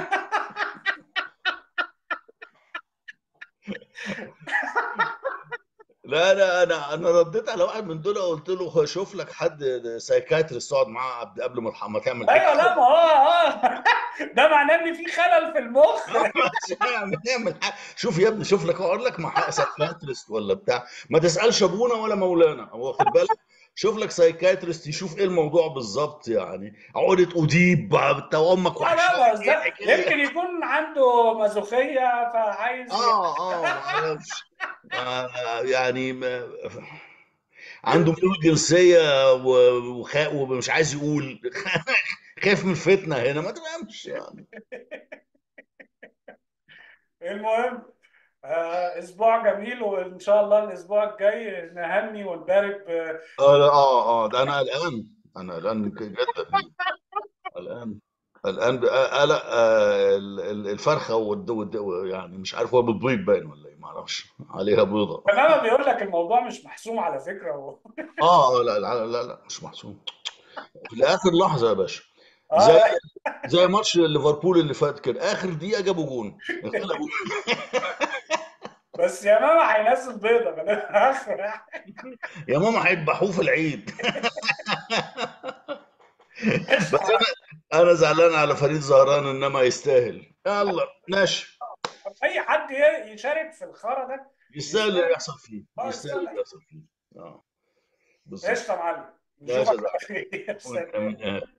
لا انا انا انا رديت على واحد من دول قلت له شوف لك حد سايكاتريست تقعد معاه قبل قبل ما ما تعمل ايوه اكس لا ما هو اه ده معناه ان في خلل في المخ نعمل نعمل حاجة. شوف يا ابني شوف لك اقول لك مع سايكاتريست ولا بتاع ما تسالش ابونا ولا مولانا هو واخد بالك شوف لك سايكاتريست يشوف ايه الموضوع بالظبط يعني عقدة اديب بقى انت وامك لا لا وحشاك بس ايه ده الحكايه يمكن يكون عنده مازوخية فعايز ي- اه اه ما اعرفش آه يعني ما عنده ميول جنسيه و- وخا- ومش عايز يقول خايف من الفتنه هنا ما تفهمش يعني المهم آه، اسبوع جميل وان شاء الله الاسبوع الجاي نهني ونبارك ب- اه لا، اه اه ده انا قلقان انا قلقان جدا قلقان قلقان بقى- قلق آه، ال- ال- الفرخه والد والد يعني مش عارف هو بتبيض باين ولا ايه ما اعرفش عليها بيضه تماما بيقول لك الموضوع مش محسوم على فكرة و... اه آه، لا لا لا لا مش محسوم في الاخر لحظه يا باشا زي اه زي ماتش ليفربول اللي فات كده اخر دقيقه جابوا جون انقلبوا بس يا ماما هينزل بيضة من الاخر يعني. يا ماما هيذبحوه في العيد قشطة بس انا انا زعلان على فريد زهران انما يستاهل يلا ماشي اي حد ي- يشارك في الخرا ده يستاهل اللي يستاهل يحصل فيه اه يستاهل يستاهل اللي يحصل فيه اه بالظبط قشطة يا معلم ماشي يا نشوفك زعلان على خير وانت سلام من